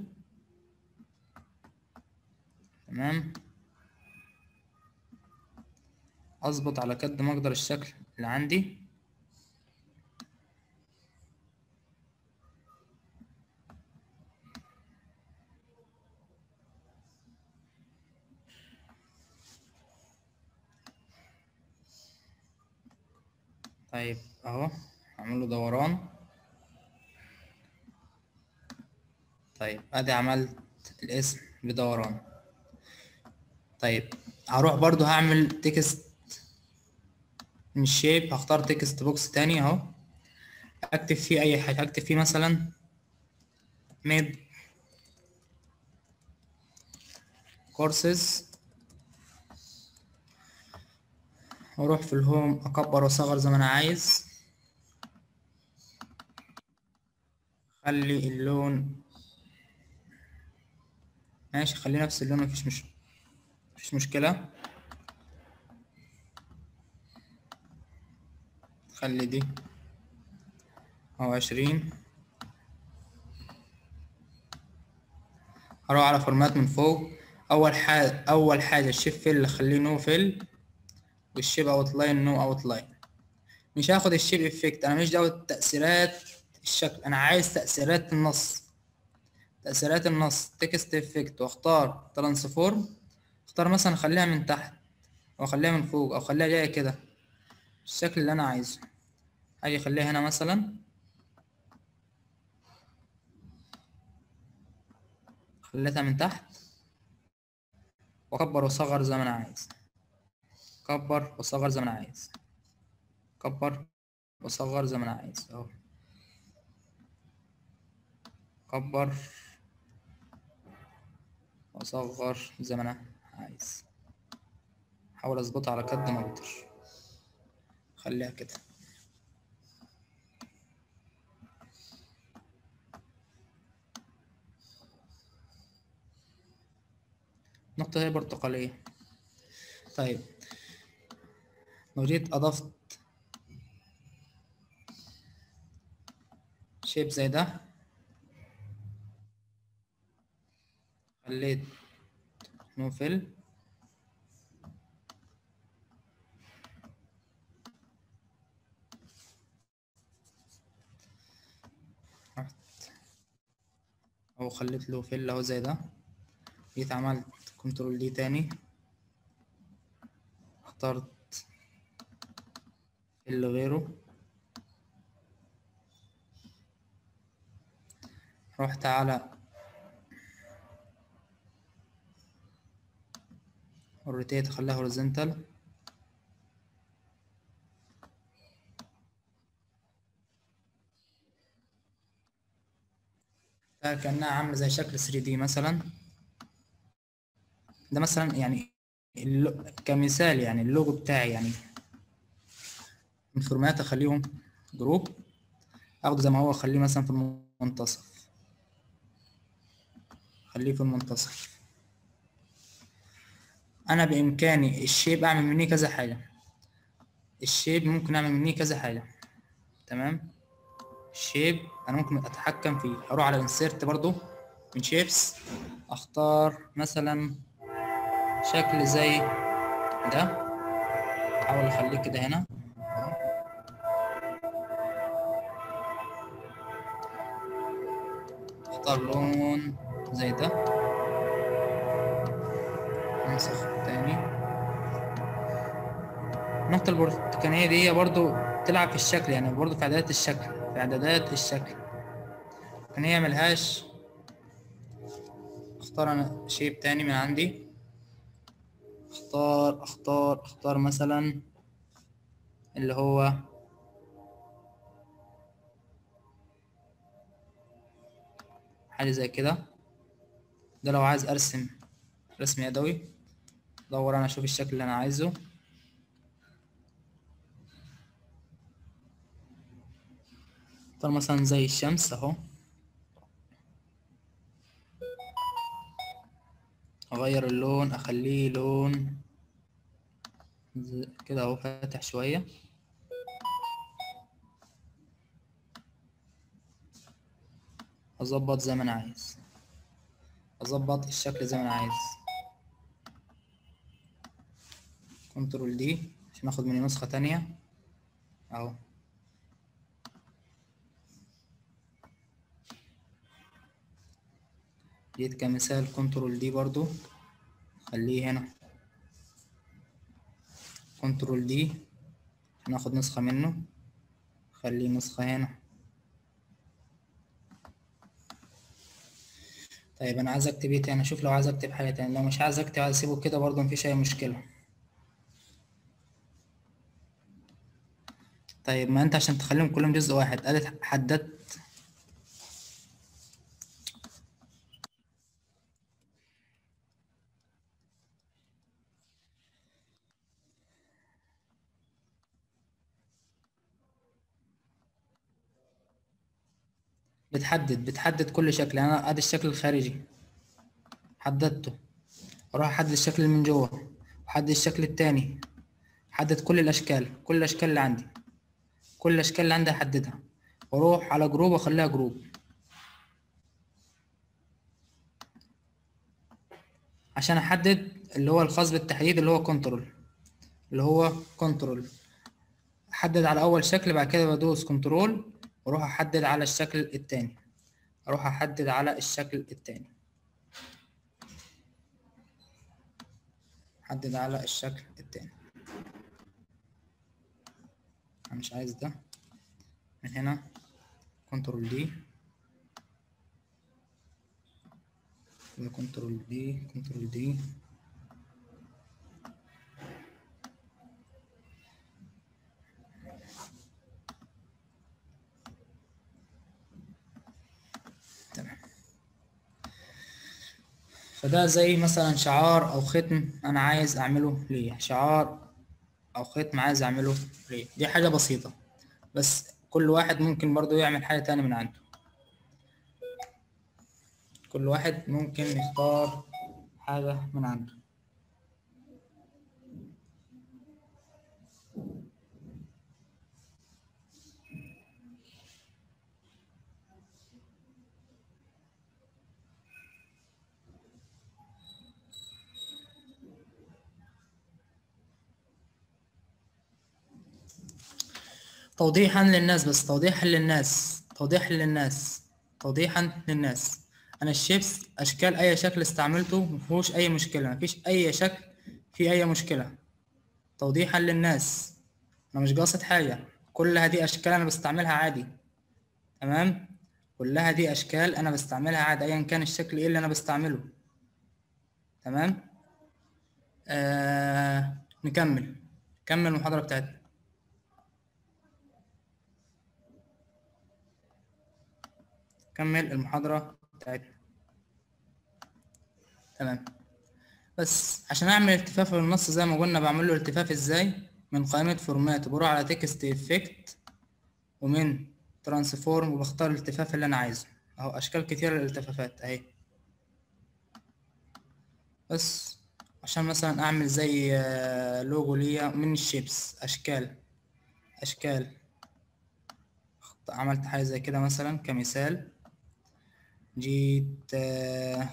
تمام اظبط على قد ما اقدر الشكل اللي عندي طيب اهو اعمل له دوران طيب ادي عملت الاسم بدوران طيب هروح برضو هعمل تكست من الشيب هختار تكست بوكس تاني اهو اكتب فيه اي حاجة اكتب فيه مثلا ميد كورسز واروح في الهوم اكبر واصغر زي ما انا عايز خلي اللون ماشي خلي نفس اللون مفيش مش مفيش مشكلة خلي دي او عشرين هروح على فورمات من فوق اول حاجة اول حاجة الشيف فيل خليه نو فيل والشيب اوتلاين نو اوتلاين مش هاخد الشيب افكت انا مش دعوه تاثيرات الشكل انا عايز تاثيرات النص تاثيرات النص تكست افكت واختار ترانسفورم اختار مثلا اخليها من تحت او اخليها من فوق او اخليها جايه كده الشكل اللي انا عايزه اجي اخليها هنا مثلا خليتها من تحت واكبر واصغر زي ما انا عايز كبر واصغر زي ما انا عايز كبر واصغر زي ما انا عايز اهو كبر واصغر زي ما انا عايز احاول اظبطها على قد ما اقدر خليها كده النقطة هي برتقالية طيب لو جيت أضفت شيب زي ده خليت نو فيل رحت أو خليت له فيل أهو زي ده جيت عملت كنترول دي تاني اخترت اللي غيره رحت على الروتيت خليها هوريزونتال كأنها عاملة زي شكل 3D مثلا ده مثلا يعني اللو... كمثال يعني اللوجو بتاعي يعني الفورمات اخليهم جروب اخده زي ما هو اخليه مثلا في المنتصف خليه في المنتصف انا بامكاني الشيب اعمل مني كذا حاجه الشيب ممكن اعمل مني كذا حاجه تمام الشيب انا ممكن اتحكم فيه اروح على انسيرت برضو من شيبس اختار مثلا شكل زي ده احاول اخليه كده هنا اختار لون زي ده انسخ تاني النقطة البرتقانية دي برضو تلعب في الشكل يعني برضو في اعدادات الشكل في اعدادات الشكل لكن هي ملهاش اختار انا شيب تاني من عندي اختار اختار اختار مثلا اللي هو حاجة زي كده ده لو عايز ارسم رسم يدوي دور انا اشوف الشكل اللي انا عايزه اختار مثلا زي الشمس اهو اغير اللون اخليه لون كده اهو فاتح شوية اظبط زي ما انا عايز اظبط الشكل زي ما انا عايز كنترول دي عشان اخد مني نسخة تانية اهو جيت كمثال كنترول دي برضو خليه هنا كنترول دي ناخد نسخة منه خليه نسخة هنا طيب انا عايز اكتب ايه تاني اشوف لو عايز اكتب حاجة تاني لو مش عايز اكتب عايز اسيبه كده برضو مفيش اي مشكلة طيب ما انت عشان تخليهم كلهم جزء واحد ادي حددت بتحدد بتحدد كل شكل يعني انا ادي الشكل الخارجي حددته اروح احدد الشكل اللي من جوه واحدد الشكل التاني حدد كل الاشكال كل الاشكال اللي عندي كل الاشكال اللي عندي احددها واروح على جروب واخليها جروب عشان احدد اللي هو الخاص بالتحديد اللي هو كنترول اللي هو كنترول احدد على اول شكل بعد كده بدوس كنترول واروح احدد على الشكل التاني اروح احدد على الشكل التاني احدد على الشكل التاني انا مش عايز ده من هنا كنترول دي كنترول دي كنترول دي فده زي مثلا شعار او ختم انا عايز اعمله ليه شعار او ختم عايز اعمله ليه دي حاجة بسيطة بس كل واحد ممكن برضو يعمل حاجة تاني من عنده كل واحد ممكن يختار حاجة من عنده توضيحا للناس بس توضيحا للناس توضيحا للناس توضيحا للناس انا الشيبس اشكال اي شكل استعملته مفيهوش اي مشكله مفيش اي شكل فيه اي مشكله توضيحا للناس انا مش قاصد حاجه كل هذه اشكال انا بستعملها عادي تمام كلها دي اشكال انا بستعملها عادي ايا كان الشكل ايه اللي انا بستعمله تمام آه نكمل نكمل المحاضره بتاعتنا كمل المحاضرة بتاعتنا تمام بس عشان اعمل التفاف للنص زي ما قلنا بعمل له التفاف ازاي من قائمة فورمات بروح على تكست افكت ومن ترانسفورم وبختار الالتفاف اللي انا عايزه اهو اشكال كتيرة للالتفافات اهي بس عشان مثلا اعمل زي آه، لوجو ليا من الشيبس اشكال اشكال عملت حاجة زي كده مثلا كمثال جيت آه،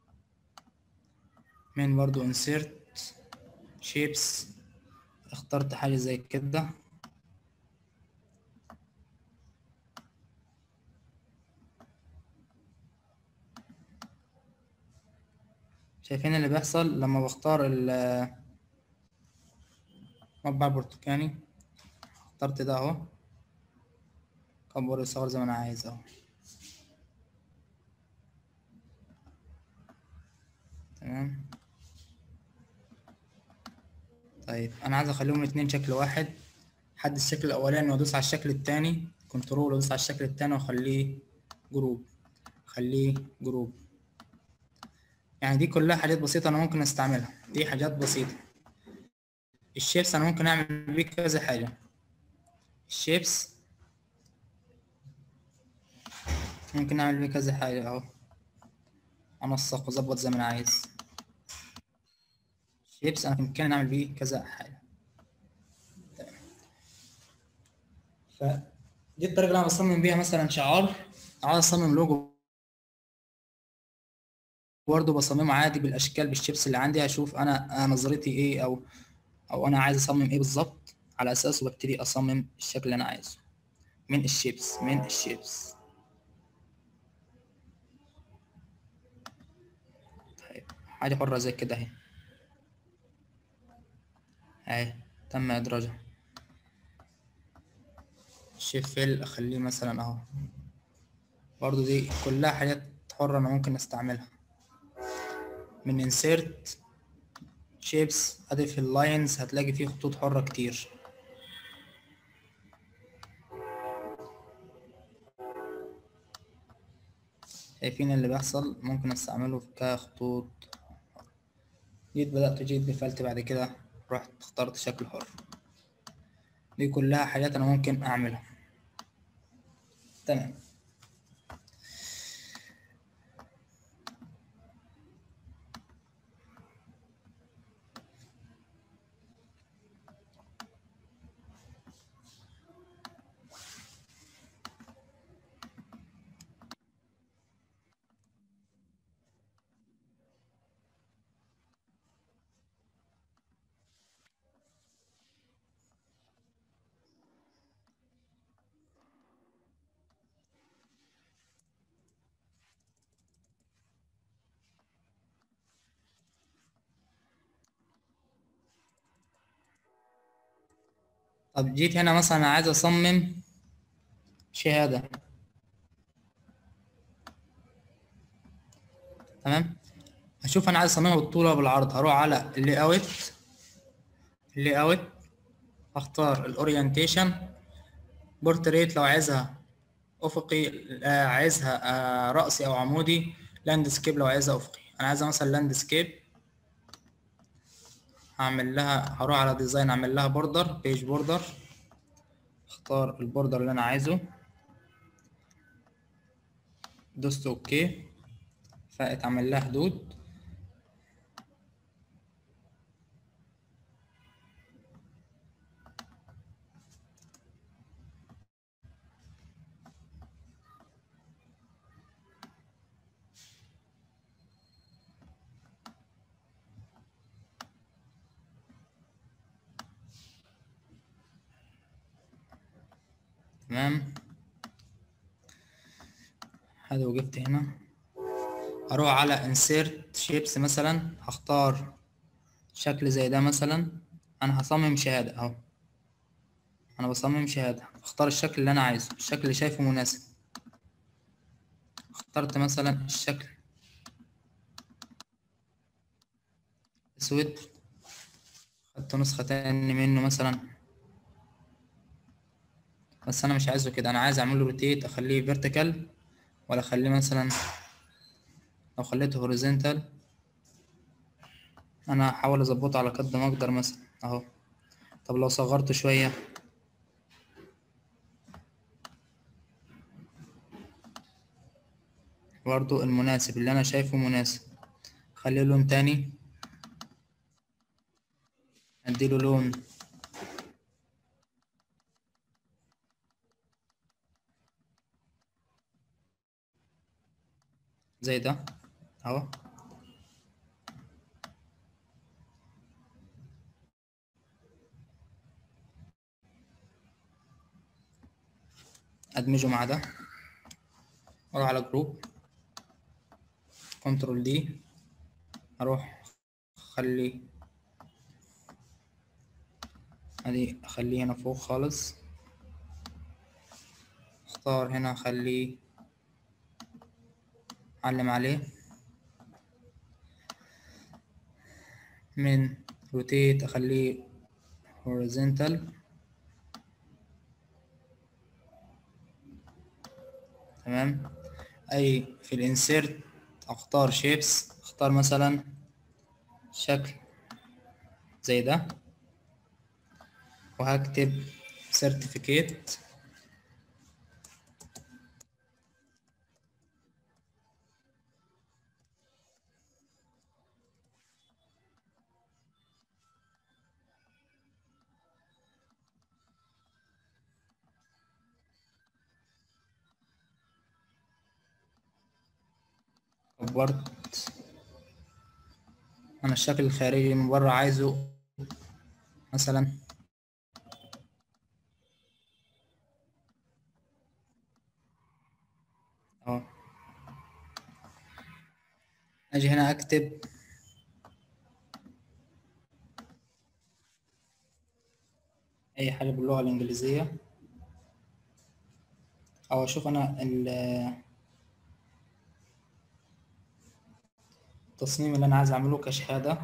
من برضو insert shapes اخترت حاجة زي كده شايفين اللي بيحصل لما بختار ال مربع برتقاني اخترت ده اهو كبر يصور زي ما انا عايز اهو تمام طيب انا عايز اخليهم الاتنين شكل واحد حد الشكل الاولاني وادوس على الشكل التاني كنترول وادوس على الشكل التاني واخليه جروب خليه جروب يعني دي كلها حاجات بسيطة انا ممكن استعملها دي حاجات بسيطة الشيبس انا ممكن اعمل بيه كذا حاجة الشيبس ممكن اعمل بيه كذا حاجة اهو انسق واظبط زي ما انا عايز شيبس انا ممكن اعمل بيه كذا حاجة تمام. فدي الطريقة اللي انا بصمم بيها مثلا شعار عايز اصمم لوجو برضه بصممه عادي بالاشكال بالشيبس اللي عندي هشوف انا أنا نظرتي ايه او او انا عايز اصمم ايه بالظبط على اساسه ببتدي اصمم الشكل اللي انا عايزه من الشيبس من الشيبس طيب حاجة حرة زي كده اهي اهي تم ادراجها شيف فيل اخليه مثلا اهو برضو دي كلها حاجات حرة انا ممكن استعملها من insert shapes اضيف اللاينز هتلاقي فيه خطوط حرة كتير شايفين اللي بيحصل ممكن استعمله كخطوط جيت بدأت جيت قفلت بعد كده رحت اخترت شكل حر دي كلها حاجات انا ممكن اعملها تمام طب جيت هنا مثلا عايز اصمم شهادة تمام هشوف انا عايز اصممها بالطول ولا بالعرض هروح على اللي اوت اللي اوت اختار الاورينتيشن بورتريت لو عايزها افقي آه، عايزها آه، رأسي او عمودي لاندسكيب لو عايزها افقي انا عايزها مثلا لاندسكيب هعمل لها هروح على ديزاين اعمل لها بوردر بيج بوردر اختار البوردر اللي انا عايزه دوست اوكي فاتعمل لها حدود تمام هذا وقفت هنا اروح على insert shapes مثلا هختار شكل زي ده مثلا انا هصمم شهادة اهو انا بصمم شهادة اختار الشكل اللي انا عايزه الشكل اللي شايفه مناسب اخترت مثلا الشكل اسود خدت نسخة تاني منه مثلا بس انا مش عايزه كده انا عايز اعمله روتيت اخليه فيرتيكال ولا اخليه مثلا لو خليته هوريزونتال انا هحاول اظبطه على قد ما اقدر مثلا اهو طب لو صغرته شوية برضو المناسب اللي انا شايفه مناسب خليه لون تاني اديله لون زي ده اهو ادمجه مع ده اروح على جروب كنترول دي اروح اخلي ادي اخليه هنا فوق خالص اختار هنا اخليه علم عليه من روتيت اخليه horizontal تمام اي في الانسيرت اختار شيبس اختار مثلا شكل زي ده وهكتب certificate كبرت انا الشكل الخارجي من بره عايزه مثلا اه اجي هنا اكتب اي حاجه باللغه الانجليزيه او اشوف انا التصميم اللي انا عايز اعمله كشهاده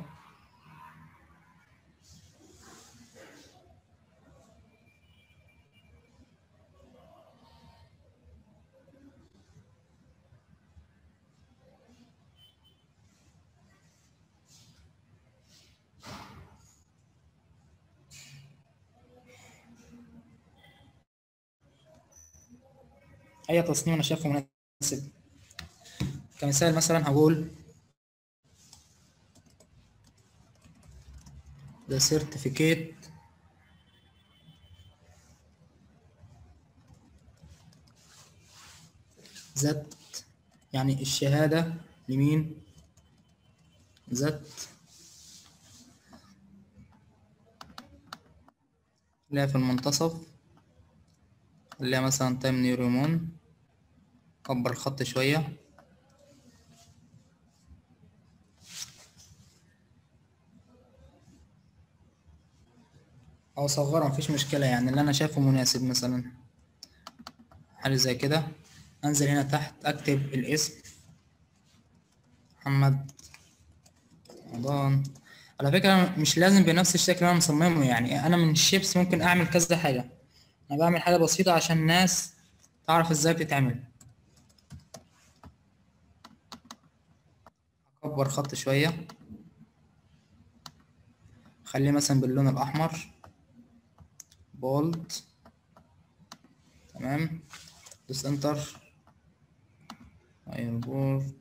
اي تصميم انا شايفه مناسب كمثال مثلا هقول the certificate ذات يعني الشهادة لمين ذات اللي في المنتصف اللي مثلا تايم نيورومون كبر الخط شوية او اصغره مفيش مشكله يعني اللي انا شايفه مناسب مثلا حاجه زي كده انزل هنا تحت اكتب الاسم محمد رمضان على فكره مش لازم بنفس الشكل اللي انا مصممه يعني انا من الشيبس ممكن اعمل كذا حاجه انا بعمل حاجه بسيطه عشان الناس تعرف ازاي بتتعمل كبر خط شوية خليه مثلا باللون الأحمر بولد تمام دوس انتر ايربورت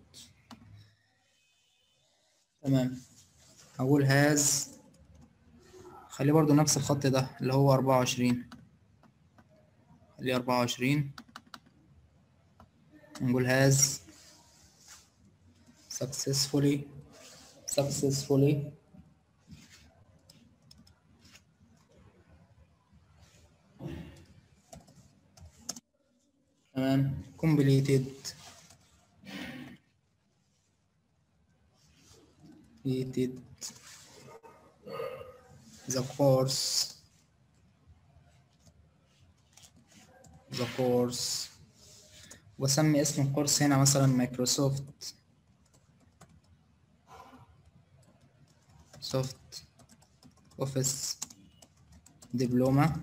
تمام هقول هاز خليه برضو نفس الخط ده اللي هو أربعة وعشرين خليه أربعة وعشرين نقول هاز successfully successfully تمام completed completed the course the course واسمي اسم الكورس هنا مثلا مايكروسوفت سوفت اوفيس دبلومة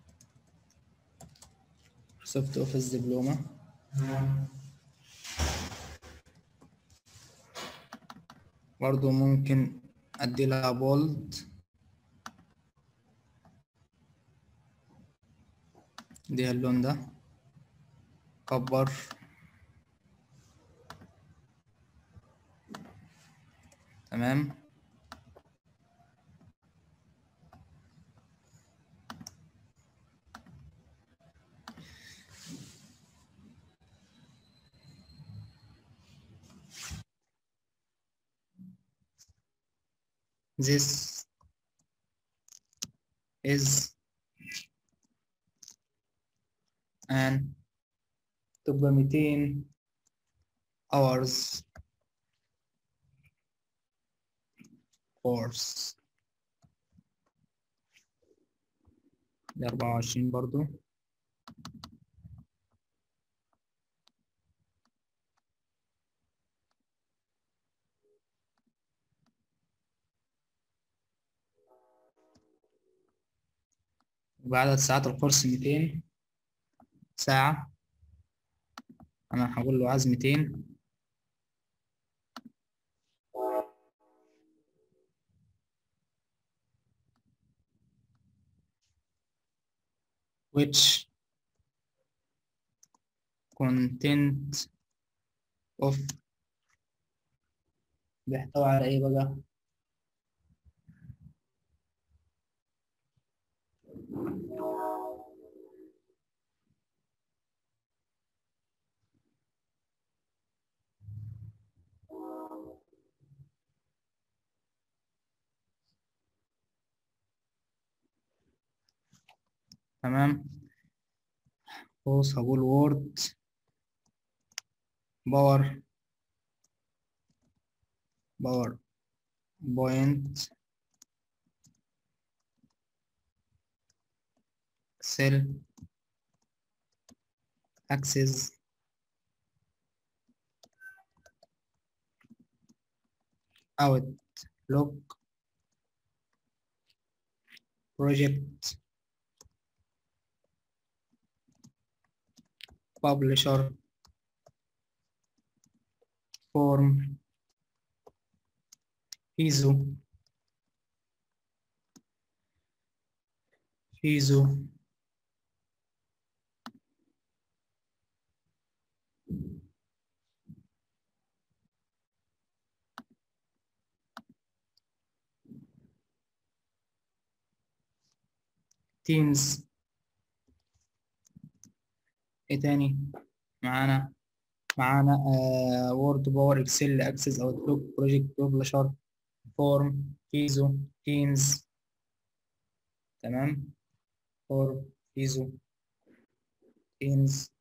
سوفت اوفيس دبلومة برضو ممكن ادي لها بولد دي اللون ده كبر تمام this is an تبقى 200 hours course دي 24 برضو وعدد ساعات الكورس 200 ساعة أنا هقول له عايز 200 which content of بيحتوي على ايه بقى تمام بص هقول وورد باور باور بوينت سيل اكسس اوت لوك بروجكت publisher form ISO ISO teams ايه تاني معانا معانا وورد باور اكسل اكسس اوتلوك بروجكت ببلشر فورم ايزو تيمز تمام فورم ايزو تيمز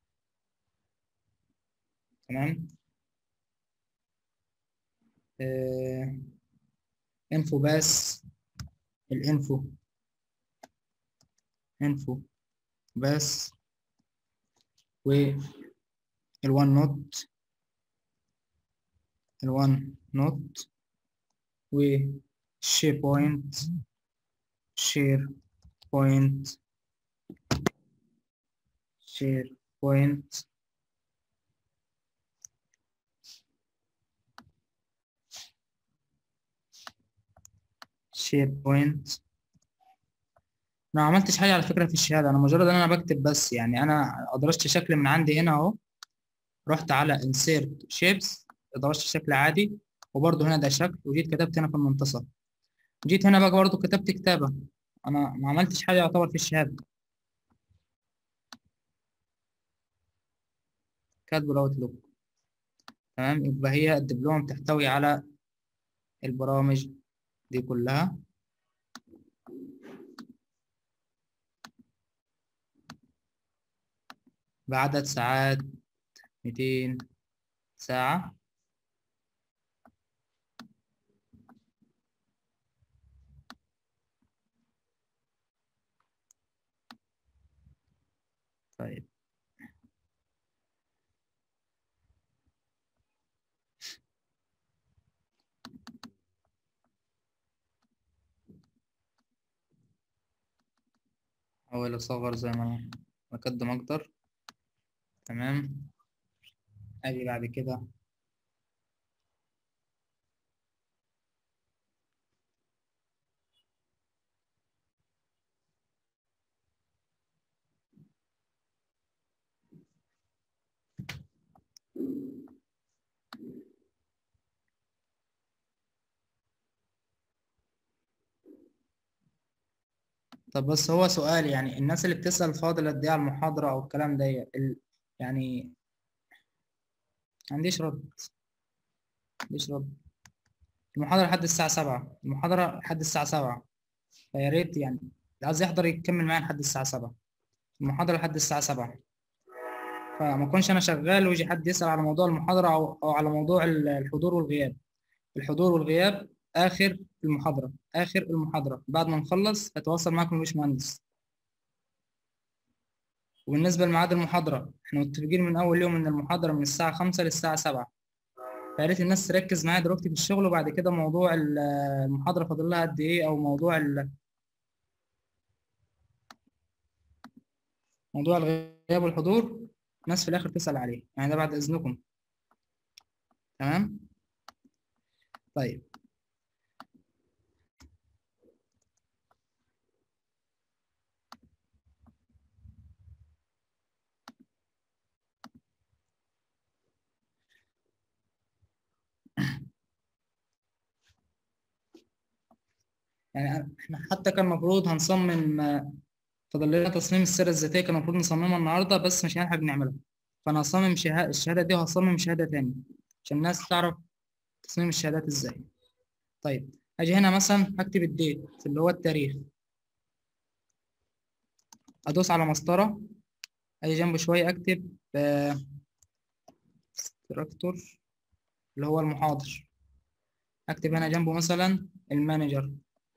تمام آه. انفو بس الانفو انفو بس والوان نوت الوان نوت وشير بوينت شير بوينت شير بوينت شير بوينت انا ما عملتش حاجه على فكره في الشهاده انا مجرد ان انا بكتب بس يعني انا ادرجت شكل من عندي هنا اهو رحت على insert shapes ادرجت شكل عادي وبرده هنا ده شكل وجيت كتبت هنا في المنتصف جيت هنا بقى برضه كتبت كتابه انا ما عملتش حاجه يعتبر في الشهاده كاتبه دوت لوك تمام يبقى هي الدبلوم تحتوي على البرامج دي كلها بعدد ساعات 200 ساعة طيب أحاول أصغر زي ما أقدم أقدر تمام أجي بعد كده طب بس هو سؤال يعني الناس اللي بتسأل فاضل قد ايه على المحاضرة أو الكلام ده ال... يعني عنديش رد عنديش رد المحاضرة لحد الساعة سبعة المحاضرة لحد الساعة سبعة فيا ريت يعني اللي عايز يحضر يكمل معايا لحد الساعة سبعة المحاضرة لحد الساعة سبعة فما اكونش أنا شغال ويجي حد يسأل على موضوع المحاضرة أو, أو على موضوع الحضور والغياب الحضور والغياب آخر المحاضرة آخر المحاضرة بعد ما نخلص هتواصل معاكم الباشمهندس وبالنسبة لميعاد المحاضرة احنا متفقين من أول يوم إن المحاضرة من الساعة خمسة للساعة سبعة فياريت الناس تركز معايا دلوقتي في الشغل وبعد كده موضوع المحاضرة فاضل لها قد إيه أو موضوع ال موضوع الغياب والحضور الناس في الآخر تسأل عليه يعني ده بعد إذنكم تمام طيب يعني احنا حتى كان المفروض هنصمم فضل لنا تصميم السيره الذاتيه كان المفروض نصممها النهارده بس مش هنلحق نعملها فانا هصمم شهاده الشهاده دي وهصمم شهاده تاني عشان الناس تعرف تصميم الشهادات ازاي طيب اجي هنا مثلا هكتب الديت اللي هو التاريخ ادوس على مسطره اجي جنبه شويه اكتب استراكتور اللي هو المحاضر اكتب هنا جنبه مثلا المانجر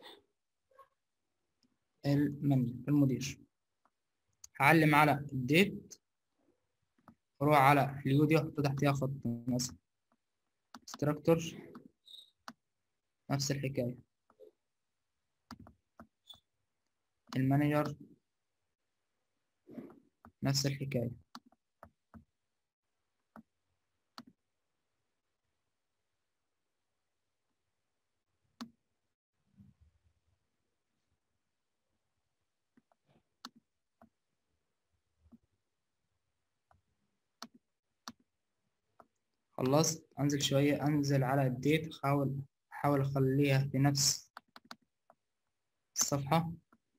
المانجر المدير هعلم على الديت واروح على اليو دي واحط تحتيها خط مثلا استراكتور نفس الحكاية المانجر نفس الحكاية خلصت انزل شوية انزل على الديت احاول احاول اخليها في نفس الصفحة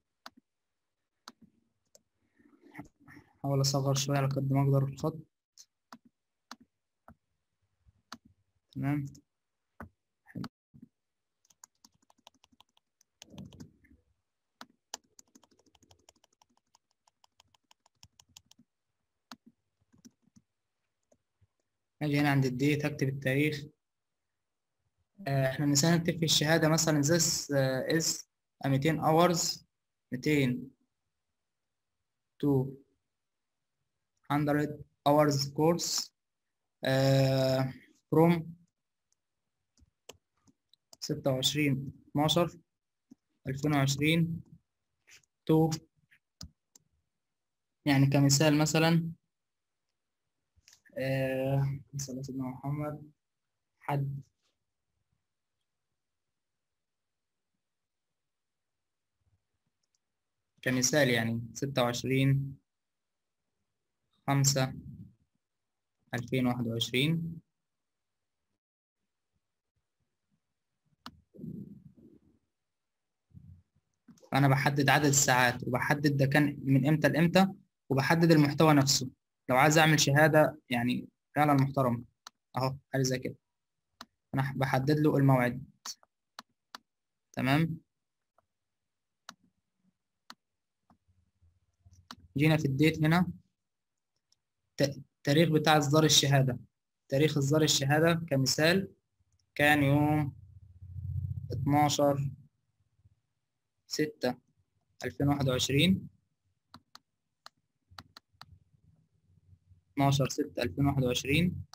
احاول اصغر شوية على قد ما اقدر الخط تمام اجي هنا عند الديت اكتب التاريخ احنا نسينا نكتب في الشهادة مثلا this is 200 hours 200 to 100 hours course uh, from 26 12 2020 to يعني كمثال مثلا آه صلى سيدنا محمد حد كمثال يعني ستة وعشرين خمسة ألفين واحد وعشرين فأنا بحدد عدد الساعات وبحدد ده كان من إمتى لإمتى وبحدد المحتوى نفسه لو عايز أعمل شهادة يعني فعلا محترمة أهو حاجة زي كده أنا بحدد له الموعد تمام جينا في الديت هنا التاريخ بتاع إصدار الشهادة تاريخ إصدار الشهادة كمثال كان يوم اتناشر ستة ألفين واحد وعشرين اتناشر ستة ألفين واحد وعشرين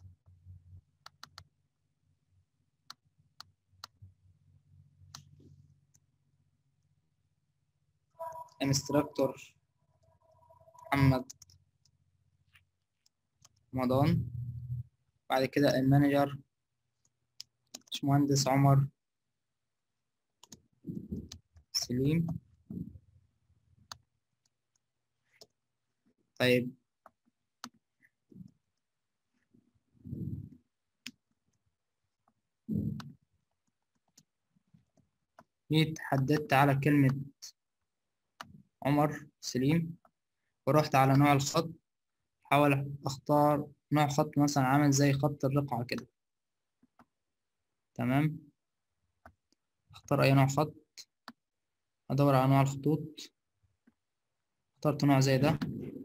انستراكتور محمد رمضان بعد كده المانجر باشمهندس عمر سليم طيب جيت حددت على كلمة عمر سليم ورحت على نوع الخط حاول اختار نوع خط مثلا عامل زي خط الرقعة كده تمام اختار اي نوع خط ادور على انواع الخطوط اخترت نوع زي ده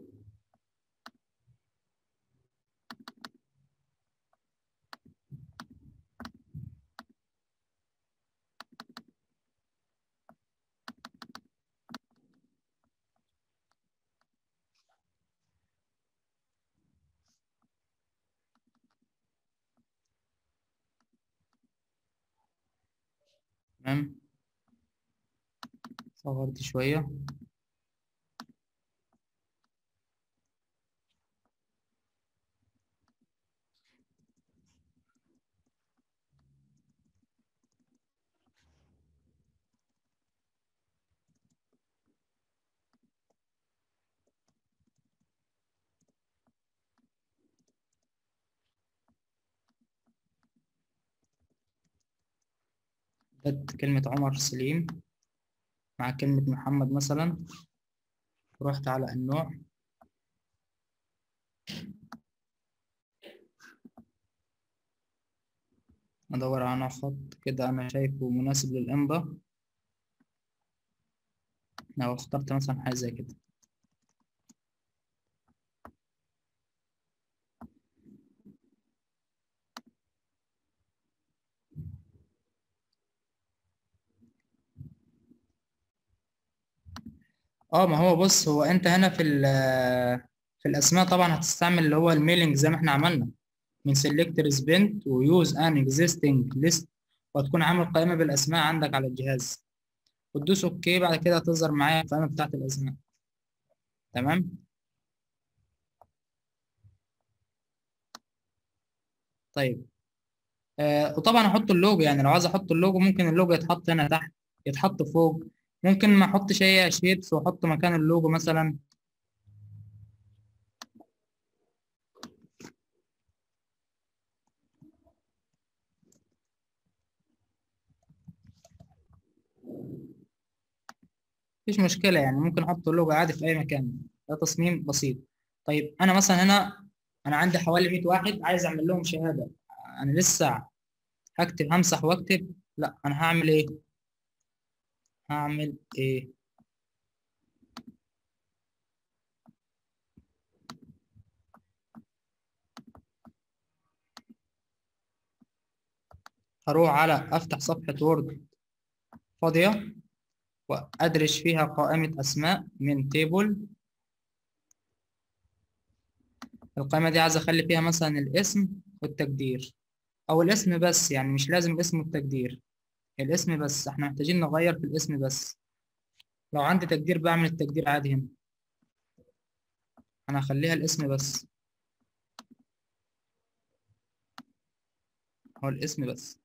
تمام صغرت شوية بدأت كلمة عمر سليم مع كلمة محمد مثلا رحت على النوع أدور على نوع خط كده أنا شايفه مناسب للإمضة لو اخترت مثلا حاجة زي كده اه ما هو بص هو انت هنا في في الاسماء طبعا هتستعمل اللي هو الميلينج زي ما احنا عملنا من select respect ويوز ان existing list وهتكون عامل قائمة بالاسماء عندك على الجهاز وتدوس اوكي بعد كده هتظهر معايا القائمة بتاعت الاسماء تمام طيب آه وطبعا احط اللوجو يعني لو عايز احط اللوجو ممكن اللوجو يتحط هنا تحت يتحط فوق ممكن ما احطش اي شيبس واحط مكان اللوجو مثلا مفيش مشكلة يعني ممكن احط اللوجو عادي في اي مكان ده تصميم بسيط طيب انا مثلا هنا انا عندي حوالي 100 واحد عايز اعمل لهم شهادة انا لسه هكتب همسح واكتب لا انا هعمل ايه هعمل ايه هروح على افتح صفحة وورد فاضية وادرج فيها قائمة اسماء من تيبل القائمة دي عايز اخلي فيها مثلا الاسم والتقدير او الاسم بس يعني مش لازم الاسم والتقدير الاسم بس احنا محتاجين نغير في الاسم بس لو عندي تقدير بعمل التقدير عادي هنا انا هخليها الاسم بس هو الاسم بس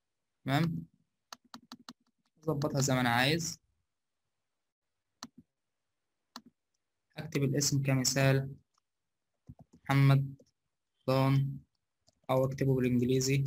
تمام اظبطها زي ما انا عايز اكتب الاسم كمثال محمد دون او اكتبه بالانجليزي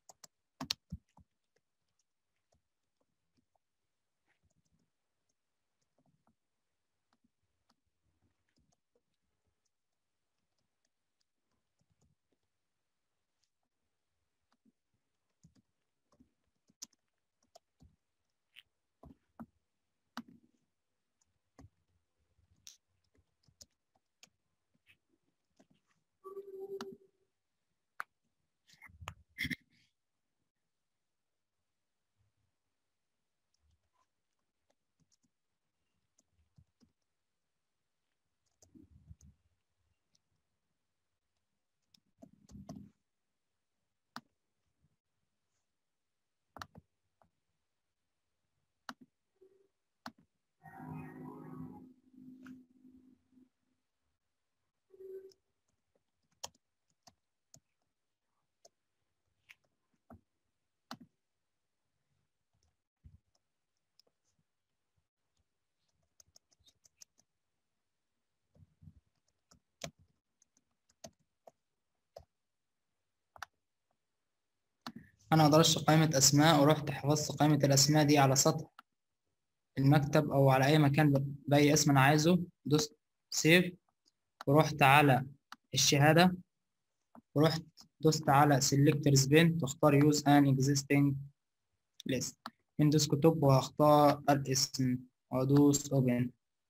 انا اقدرش قائمة اسماء ورحت حفظت قائمة الاسماء دي على سطح المكتب او على اي مكان باي اسم انا عايزه دوست سيف ورحت على الشهادة ورحت دوست على selectors bin واختار use an existing list من ديسكتوب وهختار الاسم وادوس open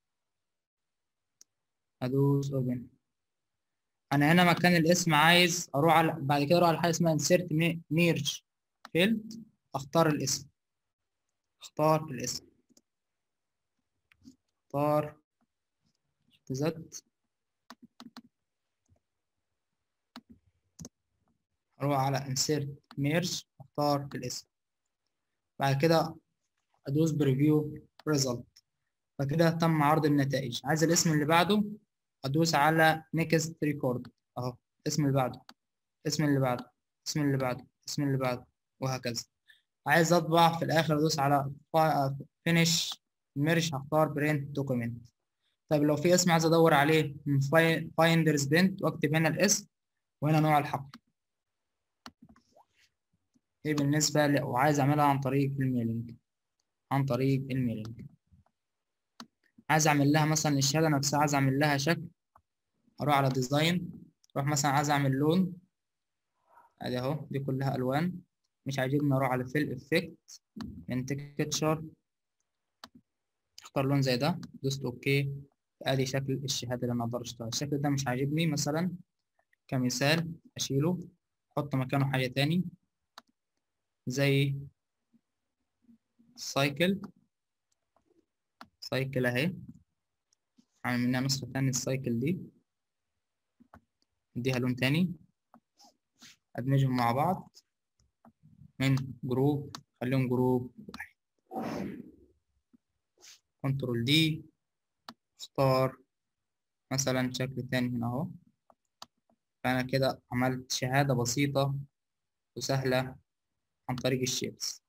ادوس open انا هنا مكان الاسم عايز اروح على بعد كده اروح على حاجه اسمها insert merge field اختار الاسم اختار الاسم اختار زد اروح على insert merge اختار الاسم بعد كده ادوس بريفيو result فكده تم عرض النتائج عايز الاسم اللي بعده ادوس على next record اهو الاسم اللي بعده الاسم اللي بعده الاسم اللي بعده الاسم اللي بعده وهكذا عايز اطبع في الاخر ادوس على finish merge هختار print document طيب لو في اسم عايز ادور عليه من finders print واكتب هنا الاسم وهنا نوع الحقل دي بالنسبة لو عايز اعملها عن طريق الميلينج عن طريق الميلينج عايز اعمل لها مثلا الشهاده نفسها عايز اعمل لها شكل اروح على ديزاين اروح مثلا عايز اعمل لون ادي اهو دي كلها الوان مش عاجبني اروح على فيل افكت من تكتشر اختار لون زي ده دوست اوكي ادي شكل الشهاده اللي انا اقدر اشتغل الشكل ده مش عاجبني مثلا كمثال اشيله احط مكانه حاجه تاني زي سايكل سايكل اهي عامل منها نسخة تانية السايكل دي اديها لون تاني ادمجهم مع بعض من جروب خليهم جروب واحد كنترول دي اختار مثلا شكل تاني هنا اهو فانا كده عملت شهادة بسيطة وسهلة عن طريق الشيبس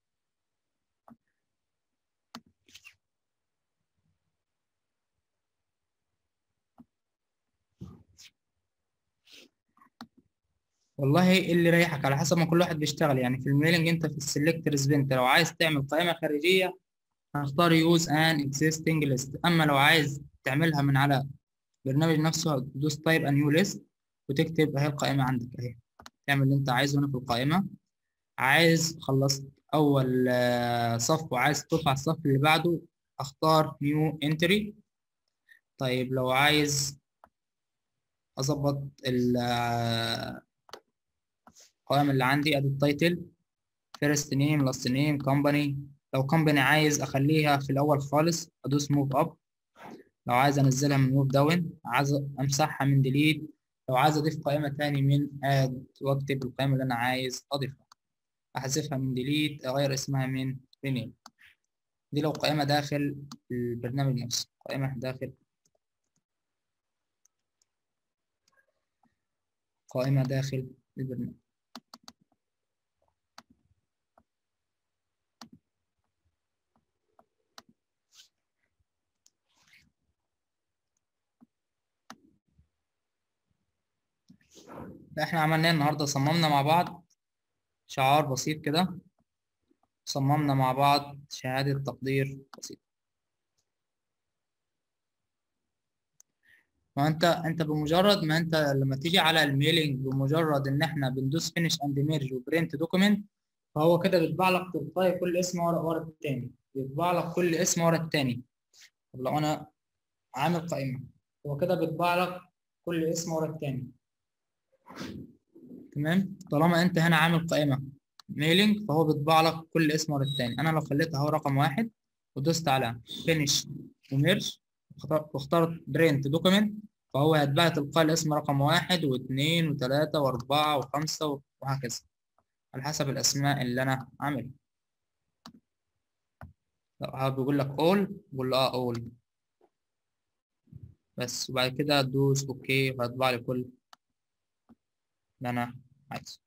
والله اللي يريحك على حسب ما كل واحد بيشتغل يعني في الميلينج انت في السلكترز انت لو عايز تعمل قائمه خارجيه هختار يوز ان اكزيستنج ليست اما لو عايز تعملها من على البرنامج نفسه هتدوس تايب ا نيو ليست وتكتب اهي القائمه عندك اهي تعمل اللي انت عايزه هنا في القائمه عايز خلصت اول صف وعايز ترفع الصف اللي بعده اختار نيو انتري طيب لو عايز اظبط القوائم اللي عندي ادي التايتل فيرست نيم لاست نيم كومباني لو كومباني عايز اخليها في الاول خالص ادوس موف اب لو عايز انزلها من موف داون عايز امسحها من ديليت لو عايز اضيف قائمه تاني من اد واكتب القائمه اللي انا عايز اضيفها احذفها من ديليت اغير اسمها من رينيم دي لو قائمه داخل البرنامج نفسه قائمه داخل قائمه داخل البرنامج احنا عملنا النهارده صممنا مع بعض شعار بسيط كده صممنا مع بعض شهادة تقدير بسيطة ما انت انت بمجرد ما انت لما تيجي على الميلينج بمجرد ان احنا بندوس فينيش اند ميرج وبرنت دوكيمنت فهو كده بيطبع لك تلقائي كل اسم ورا ورا التاني بيطبع لك كل اسم ورا التاني طب لو انا عامل قائمة هو كده بيطبع لك كل اسم ورا التاني تمام طالما انت هنا عامل قائمة ميلينج فهو بيطبع لك كل اسم ورا التاني انا لو خليت اهو رقم واحد ودوست على فينيش وميرج واخترت برنت دوكيمنت فهو هيتبع تلقائي الاسم رقم واحد واثنين وثلاثة وأربعة وخمسة وهكذا على حسب الأسماء اللي أنا عاملها لو بيقول لك all قول له اه all بس وبعد كده تدوس اوكي وهيطبع لي كل اللي أنا عايزه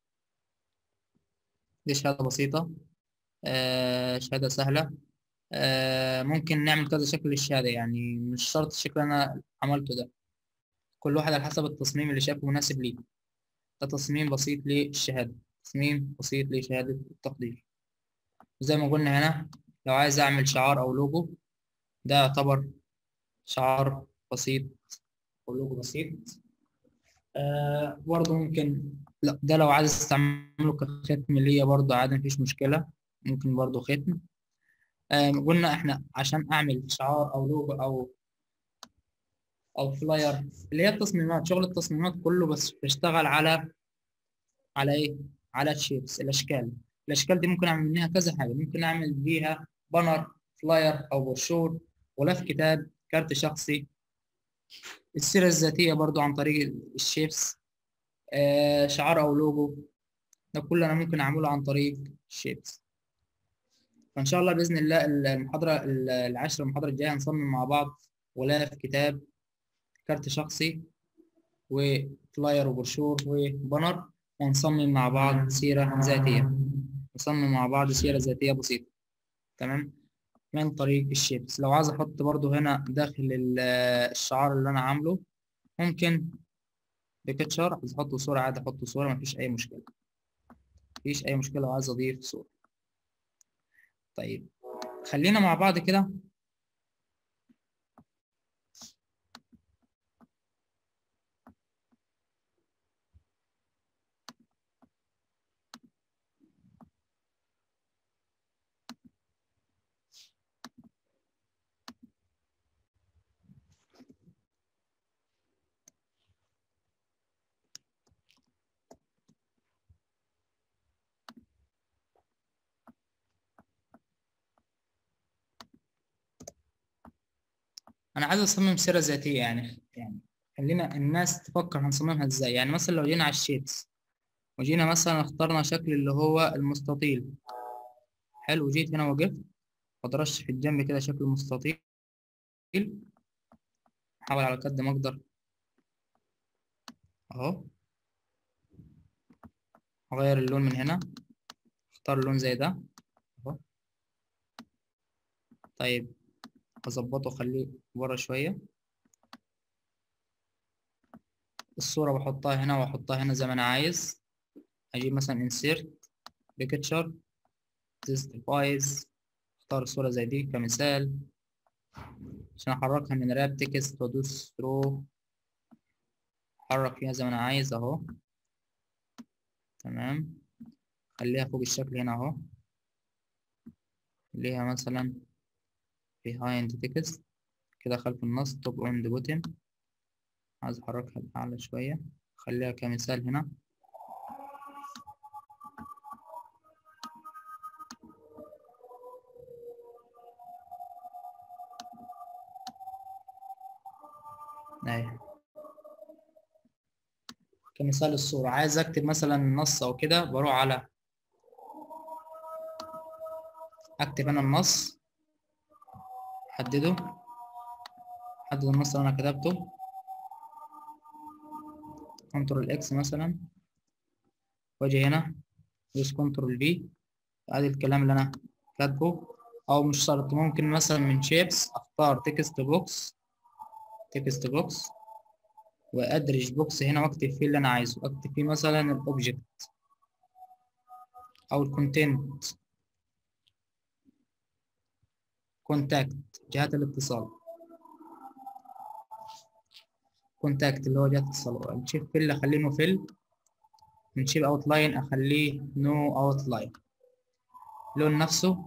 دي شهادة بسيطة آه شهادة سهلة آه ممكن نعمل كذا شكل للشهادة يعني مش شرط الشكل اللي أنا عملته ده كل واحد على حسب التصميم اللي شايفه مناسب ليه ده تصميم بسيط للشهادة تصميم بسيط لشهادة التقدير زي ما قلنا هنا لو عايز أعمل شعار أو لوجو ده يعتبر شعار بسيط أو لوجو بسيط آه برضه ممكن لا ده لو عايز استعمله كختم ليا برضه عادي مفيش مشكلة ممكن برضه ختم آه قلنا احنا عشان اعمل شعار او لوجو او او فلاير اللي هي التصميمات شغل التصميمات كله بس بشتغل على على ايه على الشيبس الاشكال الاشكال دي ممكن اعمل منها كذا حاجه ممكن اعمل بيها بانر فلاير او بروشور غلاف كتاب كارت شخصي السيره الذاتيه برضو عن طريق الشيبس آه شعار او لوجو ده كله انا ممكن اعمله عن طريق الشيبس فان شاء الله باذن الله المحاضره العشر المحاضره الجايه هنصمم مع بعض غلاف كتاب كارت شخصي وفلاير وبروشور وبانر ونصمم مع بعض سيرة ذاتية نصمم مع بعض سيرة ذاتية بسيطة تمام من طريق الشيبس لو عايز احط برضو هنا داخل الشعار اللي انا عامله ممكن بيكتشر عايز احط صورة عادي احط صورة مفيش اي مشكلة مفيش اي مشكلة لو عايز اضيف صورة طيب خلينا مع بعض كده انا عايز اصمم سيره ذاتيه يعني يعني خلينا الناس تفكر هنصممها ازاي يعني مثلا لو جينا على الشيتس وجينا مثلا اخترنا شكل اللي هو المستطيل حلو وجيت هنا وقفت وترشح في الجنب كده شكل مستطيل احاول على قد ما اقدر اهو اغير اللون من هنا اختار لون زي ده اهو طيب اظبطه اخليه ورا شويه الصوره بحطها هنا واحطها هنا زي ما انا عايز اجيب مثلا insert picture this device اختار صوره زي دي كمثال عشان احركها من راب تكست وادوس ثرو احرك فيها زي ما انا عايز اهو تمام خليها فوق الشكل هنا اهو خليها مثلا behind text كده خلف النص top on the bottom عايز احركها لأعلى شوية خليها كمثال هنا اهي كمثال الصورة عايز اكتب مثلا نص او كده بروح على اكتب انا النص حدده حدد النص اللي انا كتبته كنترول اكس مثلا واجي هنا دوس كنترول في ادي الكلام اللي انا كاتبه او مش شرط ممكن مثلا من شيبس اختار تكست بوكس تكست بوكس وادرج بوكس هنا واكتب فيه اللي انا عايزه اكتب فيه مثلا الاوبجكت او الكونتنت كونتاكت جهات الاتصال كونتاكت اللي هو جهات الاتصال نشيل فيل اخليه نو فيل نشيل اوت لاين اخليه نو اوت لاين اللون نفسه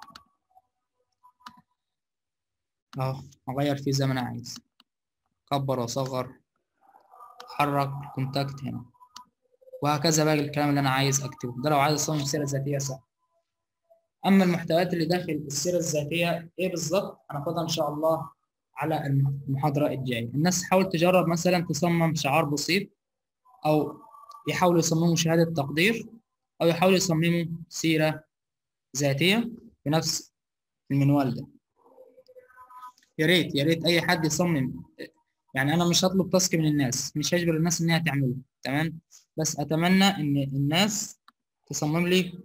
اهو اغير فيه زي ما انا عايز كبر واصغر حرك الكونتاكت هنا وهكذا باقي الكلام اللي انا عايز اكتبه ده لو عايز اصمم سيره ذاتيه سهل اما المحتويات اللي داخل السيره الذاتيه ايه بالظبط هناخدها ان شاء الله على المحاضره الجايه الناس حاول تجرب مثلا تصمم شعار بسيط او يحاولوا يصمموا شهاده تقدير او يحاولوا يصمموا سيره ذاتيه بنفس المنوال ده يا ريت يا ريت اي حد يصمم يعني انا مش هطلب تاسك من الناس مش هجبر الناس ان هي تعمله تمام بس اتمنى ان الناس تصمم لي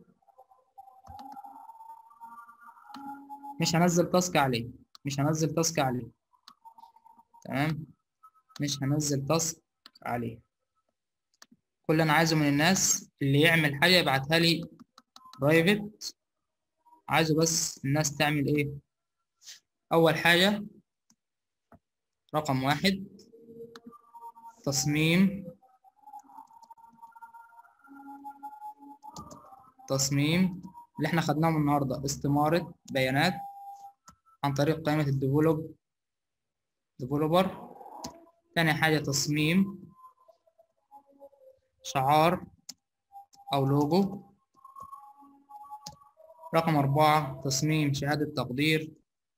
مش هنزل تاسك عليه مش هنزل تاسك عليه تمام مش هنزل تاسك عليه كل اللي انا عايزه من الناس اللي يعمل حاجه يبعتها لي برايفت عايزه بس الناس تعمل ايه اول حاجه رقم واحد تصميم تصميم اللي احنا خدناهم النهارده استمارة بيانات عن طريق قائمة الديفلوب ديفلوبر تاني حاجة تصميم شعار أو لوجو رقم أربعة تصميم شهادة تقدير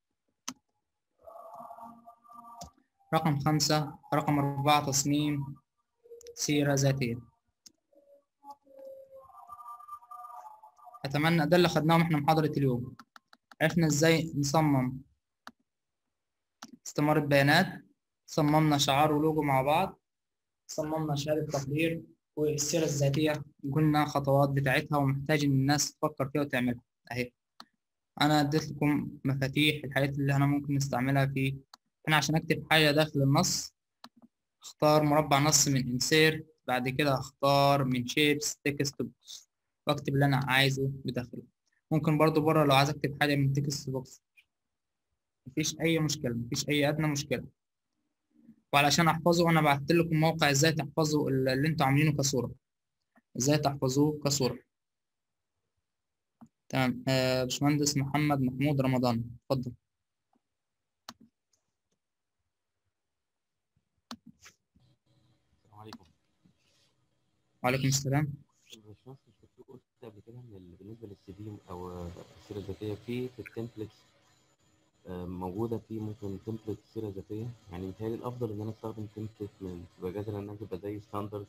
رقم خمسة رقم أربعة تصميم سيرة ذاتية أتمنى ده اللي خدناهم إحنا محاضرة اليوم عرفنا إزاي نصمم استمارة بيانات صممنا شعار ولوجو مع بعض صممنا شهادة تقدير والسيرة الذاتية قلنا خطوات بتاعتها ومحتاج إن الناس تفكر فيها وتعملها أهي أنا اديت لكم مفاتيح الحاجات اللي احنا ممكن نستعملها في أنا عشان أكتب حاجة داخل النص أختار مربع نص من insert بعد كده أختار من shapes text box وأكتب اللي أنا عايزه بداخله ممكن برضو بره لو عايز أكتب حاجة من text box مفيش أي مشكلة مفيش أي أدنى مشكلة وعلشان أحفظه أنا بعت لكم موقع إزاي تحفظوا اللي أنتوا عاملينه كصورة إزاي تحفظوه كصورة تمام آه باشمهندس محمد محمود رمضان اتفضل السلام عليكم وعليكم السلام الباشمهندس مش كنت قلت قبل كده ان ال- بالنسبه للسي في او السيره الذاتيه في في التمبلتس موجوده في ممكن تمبلت سيره ذاتيه يعني متهيألي الافضل ان انا استخدم تمبلت من تبقى جاهزه لانها تبقى زي ستاندرد